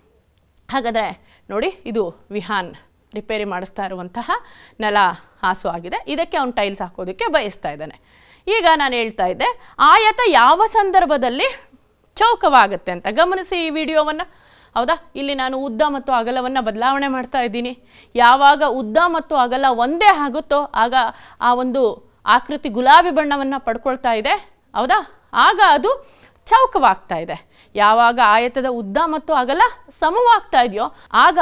ಹಾಗಾದರೆ ನೋಡಿ ಇದು ವಿಹಾನ್ ರಿಪೇರಿ ಮಾಡಿಸ್ತಾ ಇರುವಂತಹ ನೆಲ ಹಾಸು ಆಗಿದೆ ಇದಕ್ಕೆ ಅವನು ಟೈಲ್ಸ್ ಹಾಕೋದಕ್ಕೆ ಬಯಸ್ತಾ ಇದ್ದಾನೆ ಈಗ ನಾನು ಹೇಳ್ತಾ ಇದ್ದೆ ಆಯತ ಯಾವ ಸಂದರ್ಭದಲ್ಲಿ ಚೌಕವಾಗುತ್ತೆ ಅಂತ ಗಮನಿಸಿ ಈ ವಿಡಿಯೋವನ್ನು ಹೌದಾ ಇಲ್ಲಿ ನಾನು ಉದ್ದ ಮತ್ತು ಅಗಲವನ್ನು ಬದಲಾವಣೆ ಮಾಡ್ತಾ ಇದ್ದೀನಿ ಯಾವಾಗ ಉದ್ದ ಮತ್ತು ಅಗಲ ಒಂದೇ ಆಗುತ್ತೋ ಆಗ ಆ ಒಂದು ಆಕೃತಿ ಗುಲಾಬಿ ಬಣ್ಣವನ್ನು ಪಡ್ಕೊಳ್ತಾ ಇದೆ ಹೌದಾ ಆಗ ಅದು ಚೌಕವಾಗ್ತಾ ಇದೆ ಯಾವಾಗ ಆಯತದ ಉದ್ದ ಮತ್ತು ಅಗಲ ಸಮವಾಗ್ತಾ ಇದೆಯೋ ಆಗ ಅದು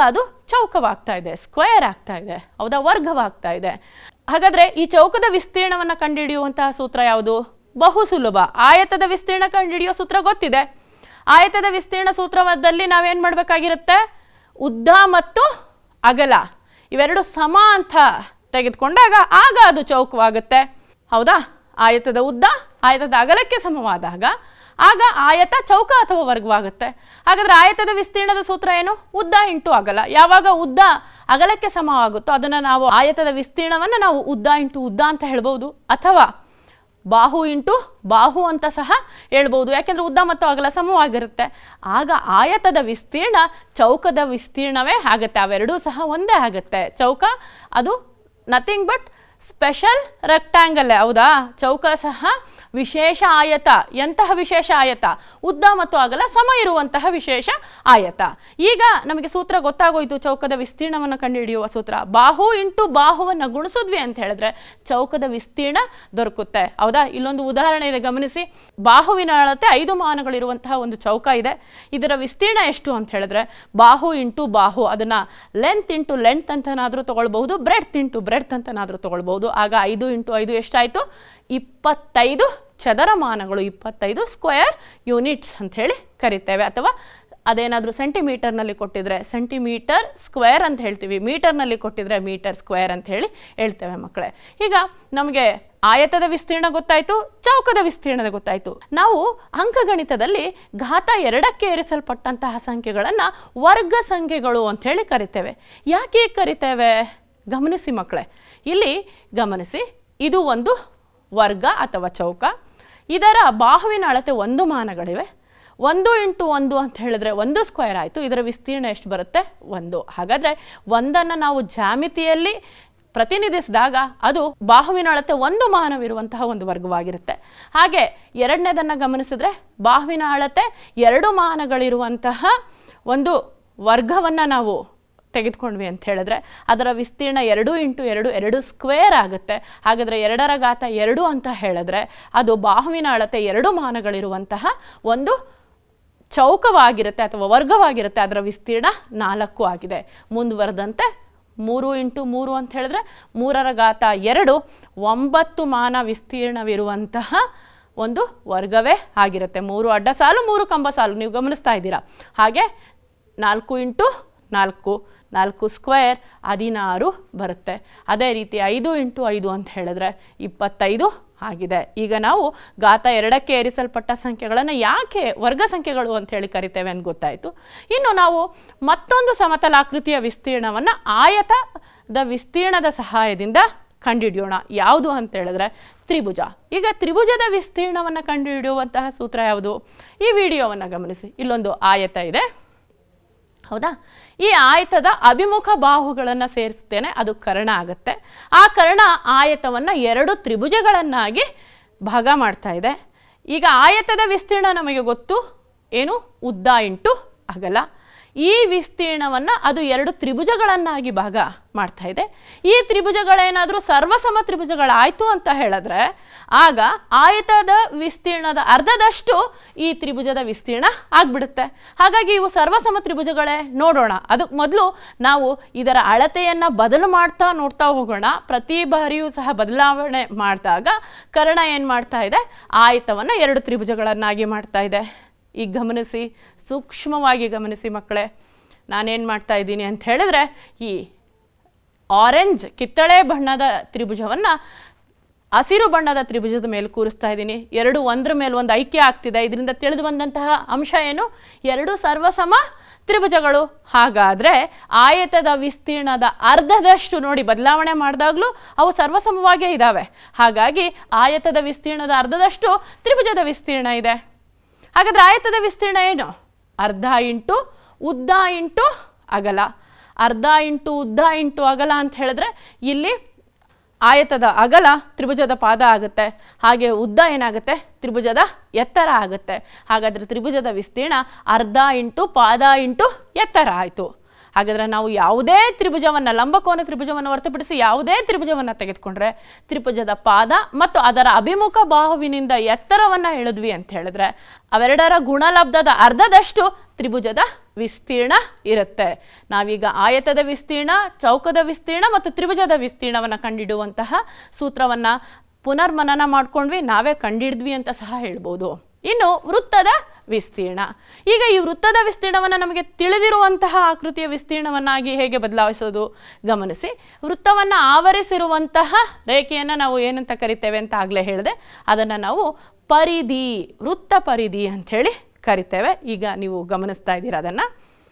ಚೌಕವಾಗ್ತಾ ಇದೆ ಸ್ಕ್ವೇರ್ ಆಗ್ತಾ ಇದೆ ಹೌದಾ ವರ್ಗವಾಗ್ತಾ ಇದೆ ಹಾಗಾದರೆ ಈ ಚೌಕದ ವಿಸ್ತೀರ್ಣವನ್ನು ಕಂಡುಹಿಡಿಯುವಂತಹ ಸೂತ್ರ ಯಾವುದು ಬಹು ಸುಲಭ ಆಯತದ ವಿಸ್ತೀರ್ಣ ಕಂಡುಹಿಡಿಯೋ ಸೂತ್ರ ಗೊತ್ತಿದೆ ಆಯತದ ವಿಸ್ತೀರ್ಣ ಸೂತ್ರದಲ್ಲಿ ನಾವೇನು ಮಾಡಬೇಕಾಗಿರುತ್ತೆ ಉದ್ದ ಮತ್ತು ಅಗಲ ಇವೆರಡು ಸಮ ಅಂತ ತೆಗೆದುಕೊಂಡಾಗ ಆಗ ಅದು ಚೌಕವಾಗುತ್ತೆ ಹೌದಾ ಆಯತದ ಉದ್ದ ಆಯತದ ಅಗಲಕ್ಕೆ ಸಮವಾದಾಗ ಆಗ ಆಯತ ಚೌಕ ಅಥವಾ ವರ್ಗವಾಗುತ್ತೆ ಹಾಗಾದ್ರೆ ಆಯತದ ವಿಸ್ತೀರ್ಣದ ಸೂತ್ರ ಏನು ಉದ್ದ ಇಂಟು ಅಗಲ ಯಾವಾಗ ಉದ್ದ ಅಗಲಕ್ಕೆ ಸಮವಾಗುತ್ತೋ ಅದನ್ನು ನಾವು ಆಯತದ ವಿಸ್ತೀರ್ಣವನ್ನು ನಾವು ಉದ್ದ ಇಂಟು ಉದ್ದ ಅಂತ ಹೇಳ್ಬೋದು ಅಥವಾ ಬಾಹು ಇಂಟು ಬಾಹು ಅಂತ ಸಹ ಹೇಳ್ಬೋದು ಯಾಕೆಂದರೆ ಉದ್ದ ಮತ್ತು ಅಗಲ ಸಮವಾಗಿರುತ್ತೆ ಆಗ ಆಯತದ ವಿಸ್ತೀರ್ಣ ಚೌಕದ ವಿಸ್ತೀರ್ಣವೇ ಆಗುತ್ತೆ ಅವೆರಡೂ ಸಹ ಒಂದೇ ಆಗುತ್ತೆ ಚೌಕ ಅದು ನಥಿಂಗ್ ಬಟ್ ಸ್ಪೆಷಲ್ ರೆಕ್ಟ್ಯಾಂಗಲ್ ಹೌದಾ ಚೌಕ ಸಹ ವಿಶೇಷ ಆಯತ ಎಂತಹ ವಿಶೇಷ ಆಯತ ಉದ್ದ ಮತ್ತು ಅಗಲ ಸಮ ಇರುವಂತಹ ವಿಶೇಷ ಆಯತ ಈಗ ನಮಗೆ ಸೂತ್ರ ಗೊತ್ತಾಗೋಯ್ತು ಚೌಕದ ವಿಸ್ತೀರ್ಣವನ್ನು ಕಂಡುಹಿಡಿಯುವ ಸೂತ್ರ ಬಾಹು ಇಂಟು ಬಾಹುವನ್ನು ಗುಣಿಸಿದ್ವಿ ಅಂತ ಹೇಳಿದ್ರೆ ಚೌಕದ ವಿಸ್ತೀರ್ಣ ದೊರಕುತ್ತೆ ಹೌದಾ ಇಲ್ಲೊಂದು ಉದಾಹರಣೆ ಇದೆ ಗಮನಿಸಿ ಬಾಹುವಿನ ಅಳತೆ ಐದು ಮಾನಗಳಿರುವಂತಹ ಒಂದು ಚೌಕ ಇದೆ ಇದರ ವಿಸ್ತೀರ್ಣ ಎಷ್ಟು ಅಂತ ಹೇಳಿದ್ರೆ ಬಾಹು ಇಂಟು ಬಾಹು ಅದನ್ನು ಲೆಂತ್ ಇಂಟು ಲೆಂತ್ ಅಂತನಾದರೂ ತಗೊಳ್ಬಹುದು ಬ್ರೆಡ್ತ್ ಇಂಟು ಬ್ರೆಡ್ತ್ ಅಂತನಾದರೂ ತಗೊಳ್ಬಹುದು ಆಗ ಐದು ಇಂಟು ಐದು ಎಷ್ಟಾಯಿತು ಇಪ್ಪತ್ತೈದು ಚದರಮಾನಗಳು ಇಪ್ಪತ್ತೈದು ಸ್ಕ್ವೇರ್ ಯೂನಿಟ್ಸ್ ಅಂತ ಹೇಳಿ ಕರಿತೇವೆ ಅಥವಾ ಅದೇನಾದರೂ ಸೆಂಟಿಮೀಟರ್ನಲ್ಲಿ ಕೊಟ್ಟಿದ್ರೆ ಸೆಂಟಿಮೀಟರ್ ಸ್ಕ್ವೇರ್ ಅಂತ ಹೇಳ್ತೀವಿ ಮೀಟರ್ನಲ್ಲಿ ಕೊಟ್ಟಿದ್ರೆ ಮೀಟರ್ ಸ್ಕ್ವೇರ್ ಅಂತ ಹೇಳಿ ಹೇಳ್ತೇವೆ ಮಕ್ಕಳೇ ಈಗ ನಮಗೆ ಆಯತದ ವಿಸ್ತೀರ್ಣ ಗೊತ್ತಾಯಿತು ಚೌಕದ ವಿಸ್ತೀರ್ಣದ ಗೊತ್ತಾಯಿತು ನಾವು ಅಂಕಗಣಿತದಲ್ಲಿ ಘಾತ ಎರಡಕ್ಕೆ ಏರಿಸಲ್ಪಟ್ಟಂತಹ ಸಂಖ್ಯೆಗಳನ್ನು ವರ್ಗ ಸಂಖ್ಯೆಗಳು ಅಂತ ಹೇಳಿ ಕರಿತೇವೆ ಯಾಕೆ ಕರಿತೇವೆ ಗಮನಿಸಿ ಮಕ್ಕಳೇ ಇಲ್ಲಿ ಗಮನಿಸಿ ಇದು ಒಂದು ವರ್ಗ ಅಥವಾ ಚೌಕ ಇದರ ಬಾಹುವಿನ ಅಳತೆ ಒಂದು ಮಾನಗಳಿವೆ ಒಂದು ಇಂಟು ಒಂದು ಅಂತ ಹೇಳಿದ್ರೆ ಒಂದು ಸ್ಕ್ವೇರ್ ಆಯಿತು ಇದರ ವಿಸ್ತೀರ್ಣ ಎಷ್ಟು ಬರುತ್ತೆ ಒಂದು ಹಾಗಾದರೆ ಒಂದನ್ನು ನಾವು ಜಾಮಿತಿಯಲ್ಲಿ ಪ್ರತಿನಿಧಿಸಿದಾಗ ಅದು ಬಾಹುವಿನ ಅಳತೆ ಒಂದು ಮಾನವಿರುವಂತಹ ಒಂದು ವರ್ಗವಾಗಿರುತ್ತೆ ಹಾಗೆ ಎರಡನೇದನ್ನು ಗಮನಿಸಿದ್ರೆ ಬಾಹುವಿನ ಅಳತೆ ಎರಡು ಮಾನಗಳಿರುವಂತಹ ಒಂದು ವರ್ಗವನ್ನು ನಾವು ತೆಗೆದುಕೊಂಡ್ವಿ ಅಂತ ಹೇಳಿದ್ರೆ ಅದರ ವಿಸ್ತೀರ್ಣ ಎರಡು ಇಂಟು ಎರಡು ಎರಡು ಸ್ಕ್ವೇರ್ ಆಗುತ್ತೆ ಹಾಗಾದರೆ ಎರಡರ ಘಾತ ಎರಡು ಅಂತ ಹೇಳಿದ್ರೆ ಅದು ಬಾಹುವಿನ ಅಳತೆ ಎರಡು ಮಾನಗಳಿರುವಂತಹ ಒಂದು ಚೌಕವಾಗಿರುತ್ತೆ ಅಥವಾ ವರ್ಗವಾಗಿರುತ್ತೆ ಅದರ ವಿಸ್ತೀರ್ಣ ನಾಲ್ಕು ಆಗಿದೆ ಮುಂದುವರೆದಂತೆ ಮೂರು ಇಂಟು ಮೂರು ಅಂತ ಹೇಳಿದ್ರೆ ಮೂರರ ಘಾತ ಎರಡು ಒಂಬತ್ತು ಮಾನ ವಿಸ್ತೀರ್ಣವಿರುವಂತಹ ಒಂದು ವರ್ಗವೇ ಆಗಿರುತ್ತೆ ಮೂರು ಅಡ್ಡ ಸಾಲು ಮೂರು ಕಂಬ ಸಾಲು ನೀವು ಗಮನಿಸ್ತಾ ಇದ್ದೀರಾ ಹಾಗೆ ನಾಲ್ಕು ಇಂಟು ನಾಲ್ಕು ನಾಲ್ಕು ಸ್ಕ್ವೇರ್ ಹದಿನಾರು ಬರುತ್ತೆ ಅದೇ ರೀತಿ ಐದು ಇಂಟು ಐದು ಅಂತ ಹೇಳಿದ್ರೆ ಇಪ್ಪತ್ತೈದು ಆಗಿದೆ ಈಗ ನಾವು ಘಾತ ಎರಡಕ್ಕೆ ಏರಿಸಲ್ಪಟ್ಟ ಸಂಖ್ಯೆಗಳನ್ನು ಯಾಕೆ ವರ್ಗ ಸಂಖ್ಯೆಗಳು ಅಂತ ಹೇಳಿ ಕರಿತೇವೆ ಅಂತ ಗೊತ್ತಾಯಿತು ಇನ್ನು ನಾವು ಮತ್ತೊಂದು ಸಮತಲಾಕೃತಿಯ ವಿಸ್ತೀರ್ಣವನ್ನು ಆಯತದ ವಿಸ್ತೀರ್ಣದ ಸಹಾಯದಿಂದ ಕಂಡುಹಿಡಿಯೋಣ ಯಾವುದು ಅಂತ ಹೇಳಿದ್ರೆ ತ್ರಿಭುಜ ಈಗ ತ್ರಿಭುಜದ ವಿಸ್ತೀರ್ಣವನ್ನು ಕಂಡುಹಿಡಿಯುವಂತಹ ಸೂತ್ರ ಯಾವುದು ಈ ವಿಡಿಯೋವನ್ನು ಗಮನಿಸಿ ಇಲ್ಲೊಂದು ಆಯತ ಇದೆ ಹೌದಾ ಈ ಆಯತದ ಅಭಿಮುಖ ಬಾಹುಗಳನ್ನು ಸೇರಿಸ್ತೇನೆ ಅದು ಕರ್ಣ ಆಗುತ್ತೆ ಆ ಕರ್ಣ ಆಯತವನ್ನು ಎರಡು ತ್ರಿಭುಜಗಳನ್ನಾಗಿ ಭಾಗ ಮಾಡ್ತಾ ಇದೆ ಈಗ ಆಯತದ ವಿಸ್ತೀರ್ಣ ನಮಗೆ ಗೊತ್ತು ಏನು ಉದ್ದ ಇಂಟು ಅಗಲ ಈ ವಿಸ್ತೀರ್ಣವನ್ನು ಅದು ಎರಡು ತ್ರಿಭುಜಗಳನ್ನಾಗಿ ಭಾಗ ಮಾಡ್ತಾ ಇದೆ ಈ ತ್ರಿಭುಜಗಳೇನಾದರೂ ಸರ್ವಸಮ ತ್ರಿಭುಜಗಳಾಯಿತು ಅಂತ ಹೇಳಿದ್ರೆ ಆಗ ಆಯತದ ವಿಸ್ತೀರ್ಣದ ಅರ್ಧದಷ್ಟು ಈ ತ್ರಿಭುಜದ ವಿಸ್ತೀರ್ಣ ಆಗಿಬಿಡುತ್ತೆ ಹಾಗಾಗಿ ಇವು ಸರ್ವಸಮ ತ್ರಿಭುಜಗಳೇ ನೋಡೋಣ ಅದಕ್ಕೆ ಮೊದಲು ನಾವು ಇದರ ಅಳತೆಯನ್ನು ಬದಲು ಮಾಡ್ತಾ ನೋಡ್ತಾ ಹೋಗೋಣ ಪ್ರತಿ ಬಾರಿಯೂ ಸಹ ಬದಲಾವಣೆ ಮಾಡಿದಾಗ ಕರ್ಣ ಏನು ಮಾಡ್ತಾ ಇದೆ ಆಯತವನ್ನು ಎರಡು ತ್ರಿಭುಜಗಳನ್ನಾಗಿ ಮಾಡ್ತಾ ಇದೆ ಈಗ ಗಮನಿಸಿ ಸೂಕ್ಷ್ಮವಾಗಿ ಗಮನಿಸಿ ಮಕ್ಕಳೇ ನಾನೇನು ಮಾಡ್ತಾ ಇದ್ದೀನಿ ಅಂತ ಹೇಳಿದ್ರೆ ಈ ಆರೆಂಜ್ ಕಿತ್ತಳೆ ಬಣ್ಣದ ತ್ರಿಭುಜವನ್ನು ಹಸಿರು ಬಣ್ಣದ ತ್ರಿಭುಜದ ಮೇಲೆ ಕೂರಿಸ್ತಾ ಇದ್ದೀನಿ ಎರಡು ಒಂದ್ರ ಮೇಲೆ ಒಂದು ಐಕ್ಯ ಆಗ್ತಿದೆ ಇದರಿಂದ ತಿಳಿದು ಬಂದಂತಹ ಅಂಶ ಏನು ಎರಡು ಸರ್ವಸಮ ತ್ರಿಭುಜಗಳು ಹಾಗಾದರೆ ಆಯತದ ವಿಸ್ತೀರ್ಣದ ಅರ್ಧದಷ್ಟು ನೋಡಿ ಬದಲಾವಣೆ ಮಾಡಿದಾಗಲೂ ಅವು ಸರ್ವಸಮವಾಗೇ ಇದ್ದಾವೆ ಹಾಗಾಗಿ ಆಯತದ ವಿಸ್ತೀರ್ಣದ ಅರ್ಧದಷ್ಟು ತ್ರಿಭುಜದ ವಿಸ್ತೀರ್ಣ ಇದೆ ಹಾಗಾದರೆ ಆಯತದ ವಿಸ್ತೀರ್ಣ ಏನು ಅರ್ಧ ಇಂಟು ಉದ್ದ ಇಂಟು ಅಗಲ ಅರ್ಧ ಇಂಟು ಉದ್ದ ಇಂಟು ಅಗಲ ಅಂತ ಹೇಳಿದ್ರೆ ಇಲ್ಲಿ ಆಯತದ ಅಗಲ ತ್ರಿಭುಜದ ಪಾದ ಆಗುತ್ತೆ ಹಾಗೆ ಉದ್ದ ಏನಾಗುತ್ತೆ ತ್ರಿಭುಜದ ಎತ್ತರ ಆಗುತ್ತೆ ಹಾಗಾದರೆ ತ್ರಿಭುಜದ ವಿಸ್ತೀರ್ಣ ಅರ್ಧ ಇಂಟು ಪಾದ ಇಂಟು ಎತ್ತರ ಆಯಿತು ಹಾಗಾದರೆ ನಾವು ಯಾವುದೇ ತ್ರಿಭುಜವನ್ನು ಲಂಬಕೋನ ತ್ರಿಭುಜವನ್ನು ಹೊರತುಪಡಿಸಿ ಯಾವುದೇ ತ್ರಿಭುಜವನ್ನು ತೆಗೆದುಕೊಂಡ್ರೆ ತ್ರಿಭುಜದ ಪಾದ ಮತ್ತು ಅದರ ಅಭಿಮುಖ ಬಾಹುವಿನಿಂದ ಎತ್ತರವನ್ನು ಹೇಳಿದ್ವಿ ಅಂತ ಹೇಳಿದ್ರೆ ಅವೆರಡರ ಗುಣಲಬ್ಧದ ಅರ್ಧದಷ್ಟು ತ್ರಿಭುಜದ ವಿಸ್ತೀರ್ಣ ಇರುತ್ತೆ ನಾವೀಗ ಆಯತದ ವಿಸ್ತೀರ್ಣ ಚೌಕದ ವಿಸ್ತೀರ್ಣ ಮತ್ತು ತ್ರಿಭುಜದ ವಿಸ್ತೀರ್ಣವನ್ನು ಕಂಡಿಡುವಂತಹ ಸೂತ್ರವನ್ನು ಪುನರ್ಮನನ ಮಾಡ್ಕೊಂಡ್ವಿ ನಾವೇ ಕಂಡಿಡಿದ್ವಿ ಅಂತ ಸಹ ಹೇಳ್ಬೋದು ಇನ್ನು ವೃತ್ತದ ವಿಸ್ತೀರ್ಣ ಈಗ ಈ ವೃತ್ತದ ವಿಸ್ತೀರ್ಣವನ್ನು ನಮಗೆ ತಿಳಿದಿರುವಂತಹ ಆಕೃತಿಯ ವಿಸ್ತೀರ್ಣವನ್ನಾಗಿ ಹೇಗೆ ಬದಲಾಯಿಸೋದು ಗಮನಿಸಿ ವೃತ್ತವನ್ನು ಆವರಿಸಿರುವಂತಹ ರೇಖೆಯನ್ನು ನಾವು ಏನಂತ ಕರಿತೇವೆ ಅಂತ ಆಗಲೇ ಹೇಳಿದೆ ಅದನ್ನು ನಾವು ಪರಿಧಿ ವೃತ್ತ ಪರಿಧಿ ಅಂಥೇಳಿ ಕರಿತೇವೆ ಈಗ ನೀವು ಗಮನಿಸ್ತಾ ಇದ್ದೀರಾ ಅದನ್ನು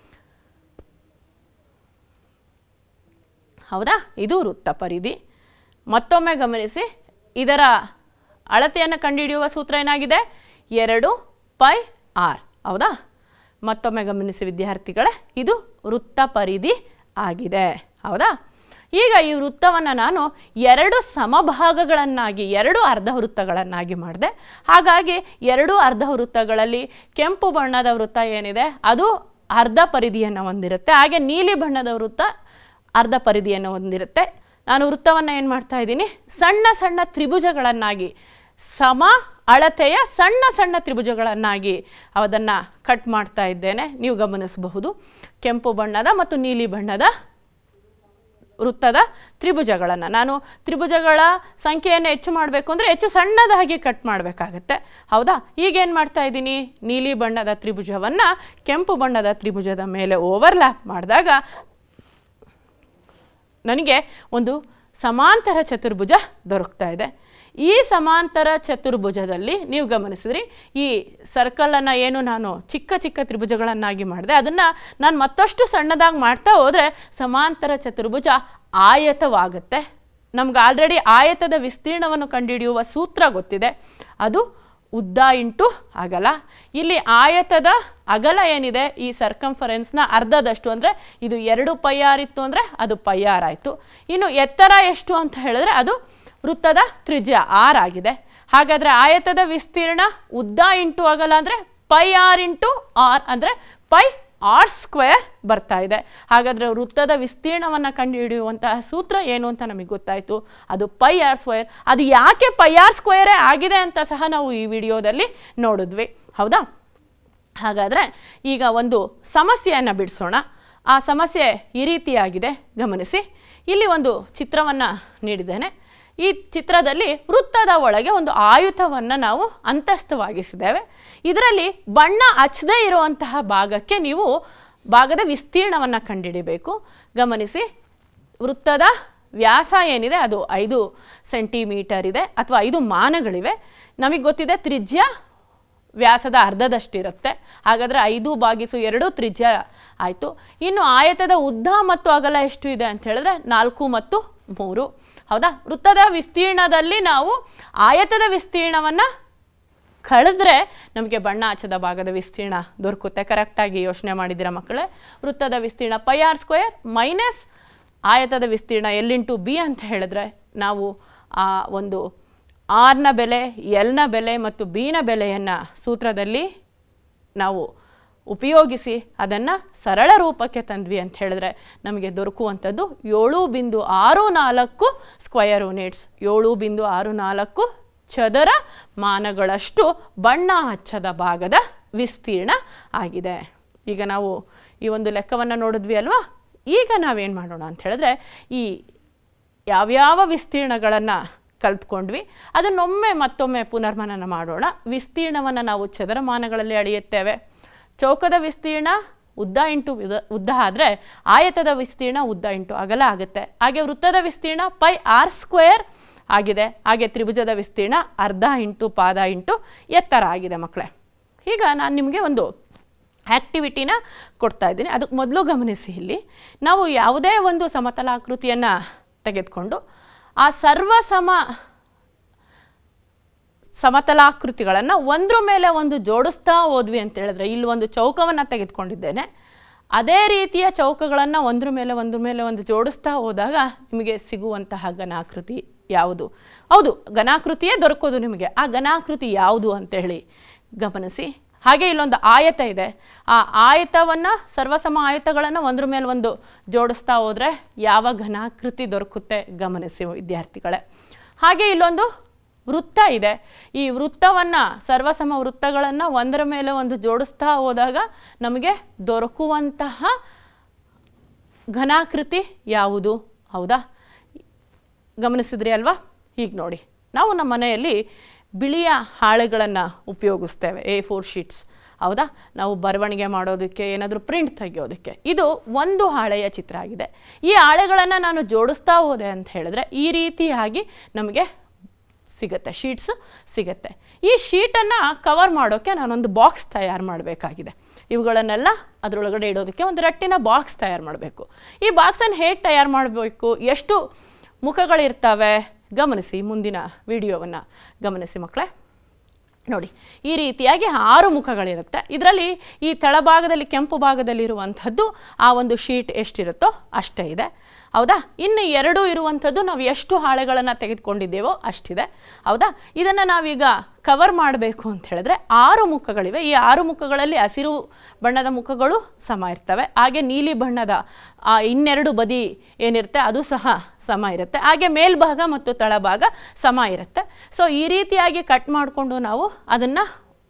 ಹೌದಾ ಇದು ವೃತ್ತ ಪರಿಧಿ ಮತ್ತೊಮ್ಮೆ ಗಮನಿಸಿ ಇದರ ಅಳತೆಯನ್ನು ಕಂಡುಹಿಡಿಯುವ ಸೂತ್ರ ಏನಾಗಿದೆ ಎರಡು ಪೈ ಆರ್ ಹೌದಾ ಮತ್ತೊಮ್ಮೆ ಗಮನಿಸಿ ವಿದ್ಯಾರ್ಥಿಗಳೇ ಇದು ವೃತ್ತ ಪರಿಧಿ ಆಗಿದೆ ಹೌದಾ ಈಗ ಈ ವೃತ್ತವನ್ನು ನಾನು ಎರಡು ಸಮಭಾಗಗಳನ್ನಾಗಿ ಎರಡು ಅರ್ಧ ವೃತ್ತಗಳನ್ನಾಗಿ ಮಾಡಿದೆ ಹಾಗಾಗಿ ಎರಡು ಅರ್ಧ ವೃತ್ತಗಳಲ್ಲಿ ಕೆಂಪು ಬಣ್ಣದ ವೃತ್ತ ಏನಿದೆ ಅದು ಅರ್ಧ ಪರಿಧಿಯನ್ನು ಹೊಂದಿರುತ್ತೆ ಹಾಗೆ ನೀಲಿ ಬಣ್ಣದ ವೃತ್ತ ಅರ್ಧ ಪರಿಧಿಯನ್ನು ಹೊಂದಿರುತ್ತೆ ನಾನು ವೃತ್ತವನ್ನು ಏನು ಮಾಡ್ತಾ ಇದ್ದೀನಿ ಸಣ್ಣ ಸಣ್ಣ ತ್ರಿಭುಜಗಳನ್ನಾಗಿ ಸಮ ಅಳತೆಯ ಸಣ್ಣ ಸಣ್ಣ ತ್ರಿಭುಜಗಳನ್ನಾಗಿ ಅದನ್ನು ಕಟ್ ಮಾಡ್ತಾ ಇದ್ದೇನೆ ನೀವು ಗಮನಿಸಬಹುದು ಕೆಂಪು ಬಣ್ಣದ ಮತ್ತು ನೀಲಿ ಬಣ್ಣದ ವೃತ್ತದ ತ್ರಿಭುಜಗಳನ್ನು ನಾನು ತ್ರಿಭುಜಗಳ ಸಂಖ್ಯೆಯನ್ನು ಹೆಚ್ಚು ಮಾಡಬೇಕು ಅಂದರೆ ಹೆಚ್ಚು ಸಣ್ಣದಾಗಿ ಕಟ್ ಮಾಡಬೇಕಾಗತ್ತೆ ಹೌದಾ ಈಗೇನು ಮಾಡ್ತಾ ಇದ್ದೀನಿ ನೀಲಿ ಬಣ್ಣದ ತ್ರಿಭುಜವನ್ನು ಕೆಂಪು ಬಣ್ಣದ ತ್ರಿಭುಜದ ಮೇಲೆ ಓವರ್ಲ್ಯಾಪ್ ಮಾಡಿದಾಗ ನನಗೆ ಒಂದು ಸಮಾಂತರ ಚತುರ್ಭುಜ ದೊರಕ್ತಾ ಇದೆ ಈ ಸಮಾಂತರ ಚತುರ್ಭುಜದಲ್ಲಿ ನೀವು ಗಮನಿಸಿದ್ರಿ ಈ ಸರ್ಕಲನ್ನು ಏನು ನಾನು ಚಿಕ್ಕ ಚಿಕ್ಕ ತ್ರಿಭುಜಗಳನ್ನಾಗಿ ಮಾಡಿದೆ ಅದನ್ನು ನಾನು ಮತ್ತಷ್ಟು ಸಣ್ಣದಾಗಿ ಮಾಡ್ತಾ ಹೋದರೆ ಸಮಾಂತರ ಚತುರ್ಭುಜ ಆಯತವಾಗುತ್ತೆ ನಮ್ಗೆ ಆಲ್ರೆಡಿ ಆಯತದ ವಿಸ್ತೀರ್ಣವನ್ನು ಕಂಡುಹಿಡಿಯುವ ಸೂತ್ರ ಗೊತ್ತಿದೆ ಅದು ಉದ್ದ ಇಂಟು ಅಗಲ ಇಲ್ಲಿ ಆಯತದ ಅಗಲ ಏನಿದೆ ಈ ಸರ್ಕಂಫರೆನ್ಸ್ನ ಅರ್ಧದಷ್ಟು ಅಂದರೆ ಇದು ಎರಡು ಪೈ ಆರ್ ಇತ್ತು ಅಂದರೆ ಅದು ಪೈ ಆರ್ ಆಯಿತು ಇನ್ನು ಎತ್ತರ ಎಷ್ಟು ಅಂತ ಹೇಳಿದ್ರೆ ಅದು ವೃತ್ತದ ತ್ರಿಜ್ಯ ಆರ್ ಆಗಿದೆ ಹಾಗಾದರೆ ಆಯತದ ವಿಸ್ತೀರ್ಣ ಉದ್ದ ಇಂಟು ಅಗಲ ಅಂದರೆ ಪೈ ಆರ್ ಇಂಟು ಆರ್ ಅಂದರೆ ಪೈ ಆರ್ ಸ್ಕ್ವೇರ್ ಬರ್ತಾ ಇದೆ ಹಾಗಾದರೆ ವೃತ್ತದ ವಿಸ್ತೀರ್ಣವನ್ನು ಕಂಡುಹಿಡಿಯುವಂತಹ ಸೂತ್ರ ಏನು ಅಂತ ನಮಗೆ ಗೊತ್ತಾಯಿತು ಅದು ಪೈ ಆರ್ ಸ್ಕ್ವೇರ್ ಅದು ಯಾಕೆ ಪೈ ಆರ್ ಸ್ಕ್ವೇರೇ ಆಗಿದೆ ಅಂತ ಸಹ ನಾವು ಈ ವಿಡಿಯೋದಲ್ಲಿ ನೋಡಿದ್ವಿ ಹೌದಾ ಹಾಗಾದರೆ ಈಗ ಒಂದು ಸಮಸ್ಯೆಯನ್ನು ಬಿಡಿಸೋಣ ಆ ಸಮಸ್ಯೆ ಈ ರೀತಿಯಾಗಿದೆ ಗಮನಿಸಿ ಇಲ್ಲಿ ಒಂದು ಚಿತ್ರವನ್ನು ನೀಡಿದ್ದೇನೆ ಈ ಚಿತ್ರದಲ್ಲಿ ವೃತ್ತದ ಒಳಗೆ ಒಂದು ಆಯುಧವನ್ನು ನಾವು ಅಂತಸ್ಥವಾಗಿಸಿದ್ದೇವೆ ಇದರಲ್ಲಿ ಬಣ್ಣ ಹಚ್ಚದೇ ಇರುವಂತಹ ಭಾಗಕ್ಕೆ ನೀವು ಭಾಗದ ವಿಸ್ತೀರ್ಣವನ್ನು ಕಂಡುಹಿಡಿಬೇಕು ಗಮನಿಸಿ ವೃತ್ತದ ವ್ಯಾಸ ಏನಿದೆ ಅದು ಐದು ಸೆಂಟಿಮೀಟರ್ ಇದೆ ಅಥವಾ ಐದು ಮಾನಗಳಿವೆ ನಮಗೆ ಗೊತ್ತಿದೆ ತ್ರಿಜ್ಯ ವ್ಯಾಸದ ಅರ್ಧದಷ್ಟಿರುತ್ತೆ ಹಾಗಾದರೆ ಐದು ಬಾಗಿಸು ಎರಡು ತ್ರಿಜ್ಯ ಆಯಿತು ಇನ್ನು ಆಯತದ ಉದ್ದ ಮತ್ತು ಅಗಲ ಎಷ್ಟು ಇದೆ ಅಂತ ಹೇಳಿದ್ರೆ ನಾಲ್ಕು ಮತ್ತು ಮೂರು ಹೌದಾ ವೃತ್ತದ ವಿಸ್ತೀರ್ಣದಲ್ಲಿ ನಾವು ಆಯತದ ವಿಸ್ತೀರ್ಣವನ್ನು ಕಳೆದ್ರೆ ನಮಗೆ ಬಣ್ಣ ಹಚ್ಚದ ಭಾಗದ ವಿಸ್ತೀರ್ಣ ದೊರಕುತ್ತೆ ಕರೆಕ್ಟಾಗಿ ಯೋಚನೆ ಮಾಡಿದ್ದೀರಾ ಮಕ್ಕಳೇ ವೃತ್ತದ ವಿಸ್ತೀರ್ಣ ಪೈ ಆರ್ ಸ್ಕ್ವೇರ್ ಮೈನಸ್ ಆಯತದ ವಿಸ್ತೀರ್ಣ ಎಲ್ ಇಂಟು ಬಿ ಅಂತ ಹೇಳಿದ್ರೆ ನಾವು ಆ ಒಂದು ಆರ್ನ ಬೆಲೆ ಎಲ್ನ ಬೆಲೆ ಮತ್ತು ಬಿನ ಬೆಲೆಯನ್ನು ಸೂತ್ರದಲ್ಲಿ ನಾವು ಉಪಯೋಗಿಸಿ ಅದನ್ನು ಸರಳ ರೂಪಕ್ಕೆ ತಂದ್ವಿ ಅಂತ ಹೇಳಿದ್ರೆ ನಮಗೆ ದೊರಕುವಂಥದ್ದು ಏಳು ಬಿಂದು ಆರು ನಾಲ್ಕು ಸ್ಕ್ವಯರ್ ಯೂನಿಟ್ಸ್ ಏಳು ಬಿಂದು ಆರು ನಾಲ್ಕು ಚದರ ಮಾನಗಳಷ್ಟು ಬಣ್ಣ ಹಚ್ಚದ ಭಾಗದ ವಿಸ್ತೀರ್ಣ ಆಗಿದೆ ಈಗ ನಾವು ಈ ಒಂದು ಲೆಕ್ಕವನ್ನು ನೋಡಿದ್ವಿ ಅಲ್ವಾ ಈಗ ನಾವೇನು ಮಾಡೋಣ ಅಂತ ಹೇಳಿದ್ರೆ ಈ ಯಾವ್ಯಾವ ವಿಸ್ತೀರ್ಣಗಳನ್ನು ಕಲ್ತ್ಕೊಂಡ್ವಿ ಅದನ್ನೊಮ್ಮೆ ಮತ್ತೊಮ್ಮೆ ಪುನರ್ಮನನ ಮಾಡೋಣ ವಿಸ್ತೀರ್ಣವನ್ನು ನಾವು ಚದರಮಾನಗಳಲ್ಲಿ ಅಳೆಯುತ್ತೇವೆ ಚೌಕದ ವಿಸ್ತೀರ್ಣ ಉದ್ದ ಇಂಟು ಉದ- ಉದ್ದ ಆದರೆ ಆಯತದ ವಿಸ್ತೀರ್ಣ ಉದ್ದ ಇಂಟು ಅಗಲ ಆಗುತ್ತೆ ಹಾಗೆ ವೃತ್ತದ ವಿಸ್ತೀರ್ಣ ಪೈ ಆರ್ ಸ್ಕ್ವೇರ್ ಆಗಿದೆ ಹಾಗೆ ತ್ರಿಭುಜದ ವಿಸ್ತೀರ್ಣ ಅರ್ಧ ಇಂಟು ಪಾದ ಇಂಟು ಎತ್ತರ ಆಗಿದೆ ಮಕ್ಕಳೇ ಈಗ ನಾನು ನಿಮಗೆ ಒಂದು ಆ್ಯಕ್ಟಿವಿಟಿನ ಕೊಡ್ತಾ ಇದ್ದೀನಿ ಅದಕ್ಕೆ ಮೊದಲು ಗಮನಿಸಿ ಇಲ್ಲಿ ನಾವು ಯಾವುದೇ ಒಂದು ಸಮತಲಾಕೃತಿಯನ್ನು ತೆಗೆದುಕೊಂಡು ಆ ಸರ್ವ ಸಮ ಸಮತಲಾಕೃತಿಗಳನ್ನು ಒಂದ್ರ ಮೇಲೆ ಒಂದು ಜೋಡಿಸ್ತಾ ಹೋದ್ವಿ ಅಂತ ಹೇಳಿದ್ರೆ ಇಲ್ಲಿ ಒಂದು ಚೌಕವನ್ನು ತೆಗೆದುಕೊಂಡಿದ್ದೇನೆ ಅದೇ ರೀತಿಯ ಚೌಕಗಳನ್ನು ಒಂದ್ರ ಮೇಲೆ ಒಂದ್ರ ಮೇಲೆ ಒಂದು ಜೋಡಿಸ್ತಾ ಹೋದಾಗ ನಿಮಗೆ ಸಿಗುವಂತಹ ಘನಾಕೃತಿ ಯಾವುದು ಹೌದು ಘನಾಕೃತಿಯೇ ದೊರಕೋದು ನಿಮಗೆ ಆ ಘನಾಕೃತಿ ಯಾವುದು ಅಂತ ಹೇಳಿ ಗಮನಿಸಿ ಹಾಗೆ ಇಲ್ಲೊಂದು ಆಯತ ಇದೆ ಆ ಆಯತವನ್ನು ಸರ್ವಸಮ ಆಯತಗಳನ್ನು ಒಂದ್ರ ಮೇಲೆ ಒಂದು ಜೋಡಿಸ್ತಾ ಹೋದರೆ ಯಾವ ಘನಾಕೃತಿ ದೊರಕುತ್ತೆ ಗಮನಿಸಿ ವಿದ್ಯಾರ್ಥಿಗಳೇ ಹಾಗೆ ಇಲ್ಲೊಂದು ವೃತ್ತ ಇದೆ ಈ ವೃತ್ತವನ್ನು ಸರ್ವಸಮ ವೃತ್ತಗಳನ್ನು ಒಂದರ ಮೇಲೆ ಒಂದು ಜೋಡಿಸ್ತಾ ಹೋದಾಗ ನಮಗೆ ದೊರಕುವಂತಹ ಘನಾಕೃತಿ ಯಾವುದು ಹೌದಾ ಗಮನಿಸಿದ್ರಿ ಅಲ್ವಾ ಈಗ ನೋಡಿ ನಾವು ನಮ್ಮ ಮನೆಯಲ್ಲಿ ಬಿಳಿಯ ಹಾಳೆಗಳನ್ನು ಉಪಯೋಗಿಸ್ತೇವೆ ಎ ಫೋರ್ ಶೀಟ್ಸ್ ಹೌದಾ ನಾವು ಬರವಣಿಗೆ ಮಾಡೋದಕ್ಕೆ ಏನಾದರೂ ಪ್ರಿಂಟ್ ತೆಗೆಯೋದಕ್ಕೆ ಇದು ಒಂದು ಹಾಳೆಯ ಚಿತ್ರ ಆಗಿದೆ ಈ ಹಾಳೆಗಳನ್ನು ನಾನು ಜೋಡಿಸ್ತಾ ಹೋದೆ ಅಂತ ಹೇಳಿದ್ರೆ ಈ ರೀತಿಯಾಗಿ ನಮಗೆ ಸಿಗುತ್ತೆ ಶೀಟ್ಸ್ ಸಿಗುತ್ತೆ ಈ ಶೀಟನ್ನು ಕವರ್ ಮಾಡೋಕ್ಕೆ ನಾನೊಂದು ಬಾಕ್ಸ್ ತಯಾರು ಮಾಡಬೇಕಾಗಿದೆ ಇವುಗಳನ್ನೆಲ್ಲ ಅದರೊಳಗಡೆ ಇಡೋದಕ್ಕೆ ಒಂದು ರಟ್ಟಿನ ಬಾಕ್ಸ್ ತಯಾರು ಮಾಡಬೇಕು ಈ ಬಾಕ್ಸನ್ನು ಹೇಗೆ ತಯಾರು ಮಾಡಬೇಕು ಎಷ್ಟು ಮುಖಗಳಿರ್ತವೆ ಗಮನಿಸಿ ಮುಂದಿನ ವಿಡಿಯೋವನ್ನು ಗಮನಿಸಿ ಮಕ್ಕಳೇ ನೋಡಿ ಈ ರೀತಿಯಾಗಿ ಆರು ಮುಖಗಳಿರುತ್ತೆ ಇದರಲ್ಲಿ ಈ ತಳಭಾಗದಲ್ಲಿ ಕೆಂಪು ಭಾಗದಲ್ಲಿರುವಂಥದ್ದು ಆ ಒಂದು ಶೀಟ್ ಎಷ್ಟಿರುತ್ತೋ ಅಷ್ಟೇ ಇದೆ ಹೌದಾ ಇನ್ನು ಎರಡು ಇರುವಂಥದ್ದು ನಾವು ಎಷ್ಟು ಹಾಳೆಗಳನ್ನು ತೆಗೆದುಕೊಂಡಿದ್ದೇವೋ ಅಷ್ಟಿದೆ ಹೌದಾ ಇದನ್ನು ನಾವೀಗ ಕವರ್ ಮಾಡಬೇಕು ಅಂತ ಹೇಳಿದ್ರೆ ಆರು ಮುಖಗಳಿವೆ ಈ ಆರು ಮುಖಗಳಲ್ಲಿ ಹಸಿರು ಬಣ್ಣದ ಮುಖಗಳು ಸಮ ಇರ್ತವೆ ಹಾಗೆ ನೀಲಿ ಬಣ್ಣದ ಆ ಇನ್ನೆರಡು ಬದಿ ಏನಿರುತ್ತೆ ಅದು ಸಹ ಸಮ ಇರುತ್ತೆ ಹಾಗೆ ಮೇಲ್ಭಾಗ ಮತ್ತು ತಳಭಾಗ ಸಮ ಇರುತ್ತೆ ಸೊ ಈ ರೀತಿಯಾಗಿ ಕಟ್ ಮಾಡಿಕೊಂಡು ನಾವು ಅದನ್ನು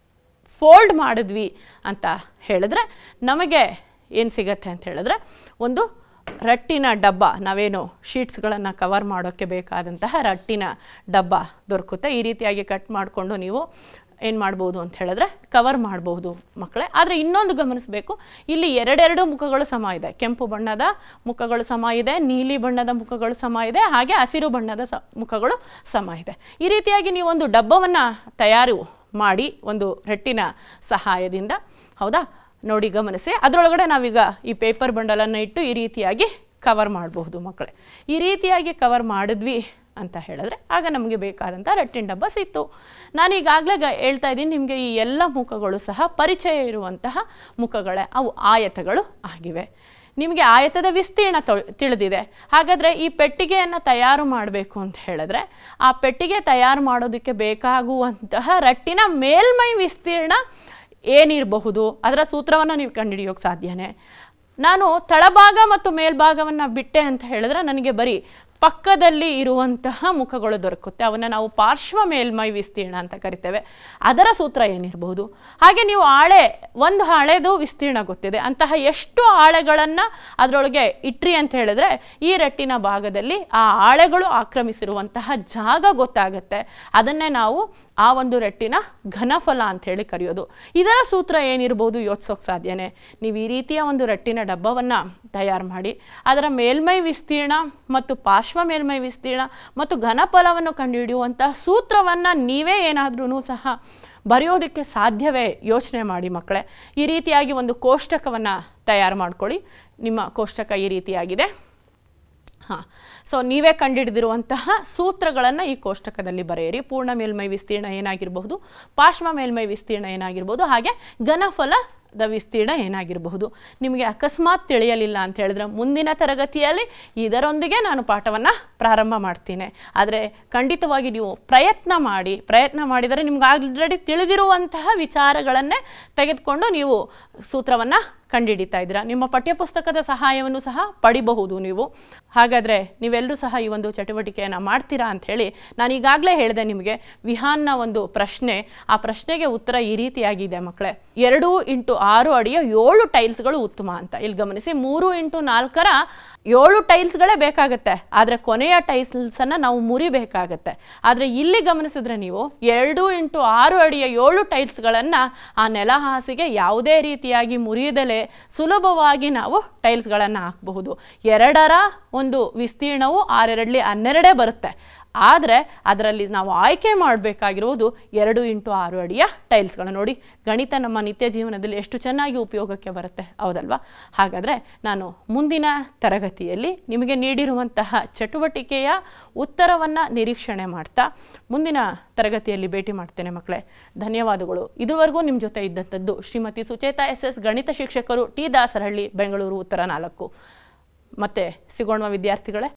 ಫೋಲ್ಡ್ ಮಾಡಿದ್ವಿ ಅಂತ ಹೇಳಿದ್ರೆ ನಮಗೆ ಏನು ಸಿಗತ್ತೆ ಅಂತ ಹೇಳಿದ್ರೆ ಒಂದು ರಟ್ಟಿನ ಡಬ್ಬ ನಾವೇನು ಶೀಟ್ಸ್ಗಳನ್ನು ಕವರ್ ಮಾಡೋಕ್ಕೆ ಬೇಕಾದಂತಹ ರಟ್ಟಿನ ಡಬ್ಬ ದೊರಕುತ್ತೆ ಈ ರೀತಿಯಾಗಿ ಕಟ್ ಮಾಡಿಕೊಂಡು ನೀವು ಏನು ಮಾಡ್ಬೋದು ಅಂತ ಹೇಳಿದ್ರೆ ಕವರ್ ಮಾಡ್ಬೋದು ಮಕ್ಕಳೇ ಆದರೆ ಇನ್ನೊಂದು ಗಮನಿಸಬೇಕು ಇಲ್ಲಿ ಎರಡೆರಡು ಮುಖಗಳು ಸಮ ಇದೆ ಕೆಂಪು ಬಣ್ಣದ ಮುಖಗಳು ಸಮ ಇದೆ ನೀಲಿ ಬಣ್ಣದ ಮುಖಗಳು ಸಮ ಇದೆ ಹಾಗೆ ಹಸಿರು ಬಣ್ಣದ ಸ ಮುಖಗಳು ಸಮ ಇದೆ ಈ ರೀತಿಯಾಗಿ ನೀವು ಒಂದು ಡಬ್ಬವನ್ನು ತಯಾರು ಮಾಡಿ ಒಂದು ರಟ್ಟಿನ ಸಹಾಯದಿಂದ ಹೌದಾ ನೋಡಿ ಗಮನಿಸಿ ಅದರೊಳಗಡೆ ನಾವೀಗ ಈ ಪೇಪರ್ ಬಂಡಲನ್ನು ಇಟ್ಟು ಈ ರೀತಿಯಾಗಿ ಕವರ್ ಮಾಡಬಹುದು ಮಕ್ಕಳೇ ಈ ರೀತಿಯಾಗಿ ಕವರ್ ಮಾಡಿದ್ವಿ ಅಂತ ಹೇಳಿದ್ರೆ ಆಗ ನಮಗೆ ಬೇಕಾದಂಥ ರಟ್ಟಿನ ಡಬ್ಬ ಸಿಕ್ತು ನಾನು ಈಗಾಗಲೇ ಗ ಹೇಳ್ತಾ ಇದ್ದೀನಿ ನಿಮಗೆ ಈ ಎಲ್ಲ ಮುಖಗಳು ಸಹ ಪರಿಚಯ ಇರುವಂತಹ ಮುಖಗಳೇ ಅವು ಆಯತಗಳು ಆಗಿವೆ ನಿಮಗೆ ಆಯತದ ವಿಸ್ತೀರ್ಣ ತೊಳ್ ತಿಳಿದಿದೆ ಹಾಗಾದರೆ ಈ ಪೆಟ್ಟಿಗೆಯನ್ನು ತಯಾರು ಮಾಡಬೇಕು ಅಂತ ಹೇಳಿದ್ರೆ ಆ ಪೆಟ್ಟಿಗೆ ತಯಾರು ಮಾಡೋದಕ್ಕೆ ಬೇಕಾಗುವಂತಹ ರಟ್ಟಿನ ಮೇಲ್ಮೈ ವಿಸ್ತೀರ್ಣ ಏನಿರಬಹುದು ಅದರ ಸೂತ್ರವನ್ನು ನೀವು ಕಂಡುಹಿಡಿಯೋಕ್ಕೆ ಸಾಧ್ಯನೇ ನಾನು ತಳಭಾಗ ಮತ್ತು ಮೇಲ್ಭಾಗವನ್ನು ಬಿಟ್ಟೆ ಅಂತ ಹೇಳಿದ್ರೆ ನನಗೆ ಬರೀ ಪಕ್ಕದಲ್ಲಿ ಇರುವಂತಹ ಮುಖಗಳು ದೊರಕುತ್ತೆ ಅವನ್ನು ನಾವು ಪಾರ್ಶ್ವ ಮೇಲ್ಮೈ ವಿಸ್ತೀರ್ಣ ಅಂತ ಕರಿತೇವೆ ಅದರ ಸೂತ್ರ ಏನಿರಬಹುದು ಹಾಗೆ ನೀವು ಹಾಳೆ ಒಂದು ಹಾಳೆದು ವಿಸ್ತೀರ್ಣ ಗೊತ್ತಿದೆ ಅಂತಹ ಎಷ್ಟು ಹಾಳೆಗಳನ್ನು ಅದರೊಳಗೆ ಇಟ್ರಿ ಅಂತ ಹೇಳಿದ್ರೆ ಈ ರಟ್ಟಿನ ಭಾಗದಲ್ಲಿ ಆ ಹಾಳೆಗಳು ಆಕ್ರಮಿಸಿರುವಂತಹ ಜಾಗ ಗೊತ್ತಾಗುತ್ತೆ ಅದನ್ನೇ ನಾವು ಆ ಒಂದು ರಟ್ಟಿನ ಘನಫಲ ಅಂತ ಹೇಳಿ ಕರೆಯೋದು ಇದರ ಸೂತ್ರ ಏನಿರ್ಬೋದು ಯೋಚಿಸೋಕೆ ಸಾಧ್ಯನೇ ನೀವು ಈ ರೀತಿಯ ಒಂದು ರಟ್ಟಿನ ಡಬ್ಬವನ್ನು ತಯಾರು ಮಾಡಿ ಅದರ ಮೇಲ್ಮೈ ವಿಸ್ತೀರ್ಣ ಮತ್ತು ಪಾರ್ಶ್ವ ಮೇಲ್ಮೈ ವಿಸ್ತೀರ್ಣ ಮತ್ತು ಘನಫಲವನ್ನು ಕಂಡುಹಿಡಿಯುವಂತಹ ಸೂತ್ರವನ್ನು ನೀವೇ ಏನಾದ್ರೂ ಸಹ ಬರೆಯೋದಕ್ಕೆ ಸಾಧ್ಯವೇ ಯೋಚನೆ ಮಾಡಿ ಮಕ್ಕಳೇ ಈ ರೀತಿಯಾಗಿ ಒಂದು ಕೋಷ್ಟಕವನ್ನು ತಯಾರು ಮಾಡ್ಕೊಳ್ಳಿ ನಿಮ್ಮ ಕೋಷ್ಟಕ ಈ ರೀತಿಯಾಗಿದೆ ಹಾಂ ಸೊ ನೀವೇ ಕಂಡುಹಿಡಿದಿರುವಂತಹ ಸೂತ್ರಗಳನ್ನು ಈ ಕೋಷ್ಟಕದಲ್ಲಿ ಬರೆಯಿರಿ ಪೂರ್ಣ ಮೇಲ್ಮೈ ವಿಸ್ತೀರ್ಣ ಏನಾಗಿರಬಹುದು ಪಾರ್ಶ್ವ ಮೇಲ್ಮೈ ವಿಸ್ತೀರ್ಣ ಏನಾಗಿರ್ಬೋದು ಹಾಗೆ ಘನಫಲದ ವಿಸ್ತೀರ್ಣ ಏನಾಗಿರಬಹುದು ನಿಮಗೆ ಅಕಸ್ಮಾತ್ ತಿಳಿಯಲಿಲ್ಲ ಅಂತ ಹೇಳಿದ್ರೆ ಮುಂದಿನ ತರಗತಿಯಲ್ಲಿ ಇದರೊಂದಿಗೆ ನಾನು ಪಾಠವನ್ನು ಪ್ರಾರಂಭ ಮಾಡ್ತೀನಿ ಆದರೆ ಖಂಡಿತವಾಗಿ ನೀವು ಪ್ರಯತ್ನ ಮಾಡಿ ಪ್ರಯತ್ನ ಮಾಡಿದರೆ ನಿಮ್ಗೆ ಆಲ್ರೆಡಿ ತಿಳಿದಿರುವಂತಹ ವಿಚಾರಗಳನ್ನೇ ತೆಗೆದುಕೊಂಡು ನೀವು ಸೂತ್ರವನ್ನು ಕಂಡುಹಿಡಿತಾ ಇದ್ದೀರಾ ನಿಮ್ಮ ಪಠ್ಯಪುಸ್ತಕದ ಸಹಾಯವನ್ನು ಸಹ ಪಡಿಬಹುದು ನೀವು ಹಾಗಾದರೆ ನೀವೆಲ್ಲರೂ ಸಹ ಈ ಒಂದು ಚಟುವಟಿಕೆಯನ್ನು ಮಾಡ್ತೀರಾ ಅಂತ ಹೇಳಿ ನಾನು ಈಗಾಗಲೇ ಹೇಳಿದೆ ನಿಮಗೆ ವಿಹಾನ್ನ ಒಂದು ಪ್ರಶ್ನೆ ಆ ಪ್ರಶ್ನೆಗೆ ಉತ್ತರ ಈ ರೀತಿಯಾಗಿದೆ ಮಕ್ಕಳೇ ಎರಡು ಇಂಟು ಆರು ಅಡಿಯ ಏಳು ಟೈಲ್ಸ್ಗಳು ಉತ್ತಮ ಅಂತ ಇಲ್ಲಿ ಗಮನಿಸಿ ಮೂರು ಇಂಟು ನಾಲ್ಕರ ಏಳು ಟೈಲ್ಸ್ಗಳೇ ಬೇಕಾಗತ್ತೆ ಆದರೆ ಕೊನೆಯ ಟೈಲ್ಸನ್ನು ನಾವು ಮುರಿಬೇಕಾಗತ್ತೆ ಆದರೆ ಇಲ್ಲಿ ಗಮನಿಸಿದ್ರೆ ನೀವು ಎರಡು ಇಂಟು ಆರು ಅಡಿಯ ಏಳು ಟೈಲ್ಸ್ಗಳನ್ನು ಆ ನೆಲ ಹಾಸಿಗೆ ಯಾವುದೇ ರೀತಿಯಾಗಿ ಮುರಿಯದಲೇ ಸುಲಭವಾಗಿ ನಾವು ಟೈಲ್ಸ್ಗಳನ್ನು ಹಾಕಬಹುದು ಎರಡರ ಒಂದು ವಿಸ್ತೀರ್ಣವು ಆರೆರಡಲಿ ಹನ್ನೆರಡೇ ಬರುತ್ತೆ ಆದರೆ ಅದರಲ್ಲಿ ನಾವು ಆಯ್ಕೆ ಮಾಡಬೇಕಾಗಿರುವುದು ಎರಡು ಇಂಟು ಆರು ಅಡಿಯ ಟೈಲ್ಸ್ಗಳು ನೋಡಿ ಗಣಿತ ನಮ್ಮ ನಿತ್ಯ ಜೀವನದಲ್ಲಿ ಎಷ್ಟು ಚೆನ್ನಾಗಿ ಉಪಯೋಗಕ್ಕೆ ಬರುತ್ತೆ ಹೌದಲ್ವಾ ಹಾಗಾದರೆ ನಾನು ಮುಂದಿನ ತರಗತಿಯಲ್ಲಿ ನಿಮಗೆ ನೀಡಿರುವಂತಹ ಚಟುವಟಿಕೆಯ ಉತ್ತರವನ್ನು ನಿರೀಕ್ಷಣೆ ಮಾಡ್ತಾ ಮುಂದಿನ ತರಗತಿಯಲ್ಲಿ ಭೇಟಿ ಮಾಡ್ತೇನೆ ಮಕ್ಕಳೇ ಧನ್ಯವಾದಗಳು ಇದುವರೆಗೂ ನಿಮ್ಮ ಜೊತೆ ಇದ್ದಂಥದ್ದು ಶ್ರೀಮತಿ ಸುಚೇತಾ ಎಸ್ ಎಸ್ ಗಣಿತ ಶಿಕ್ಷಕರು ಟಿ ದಾಸರಹಳ್ಳಿ ಬೆಂಗಳೂರು ಉತ್ತರ ನಾಲ್ಕು ಮತ್ತೆ ಸಿಗೋಣ ವಿದ್ಯಾರ್ಥಿಗಳೇ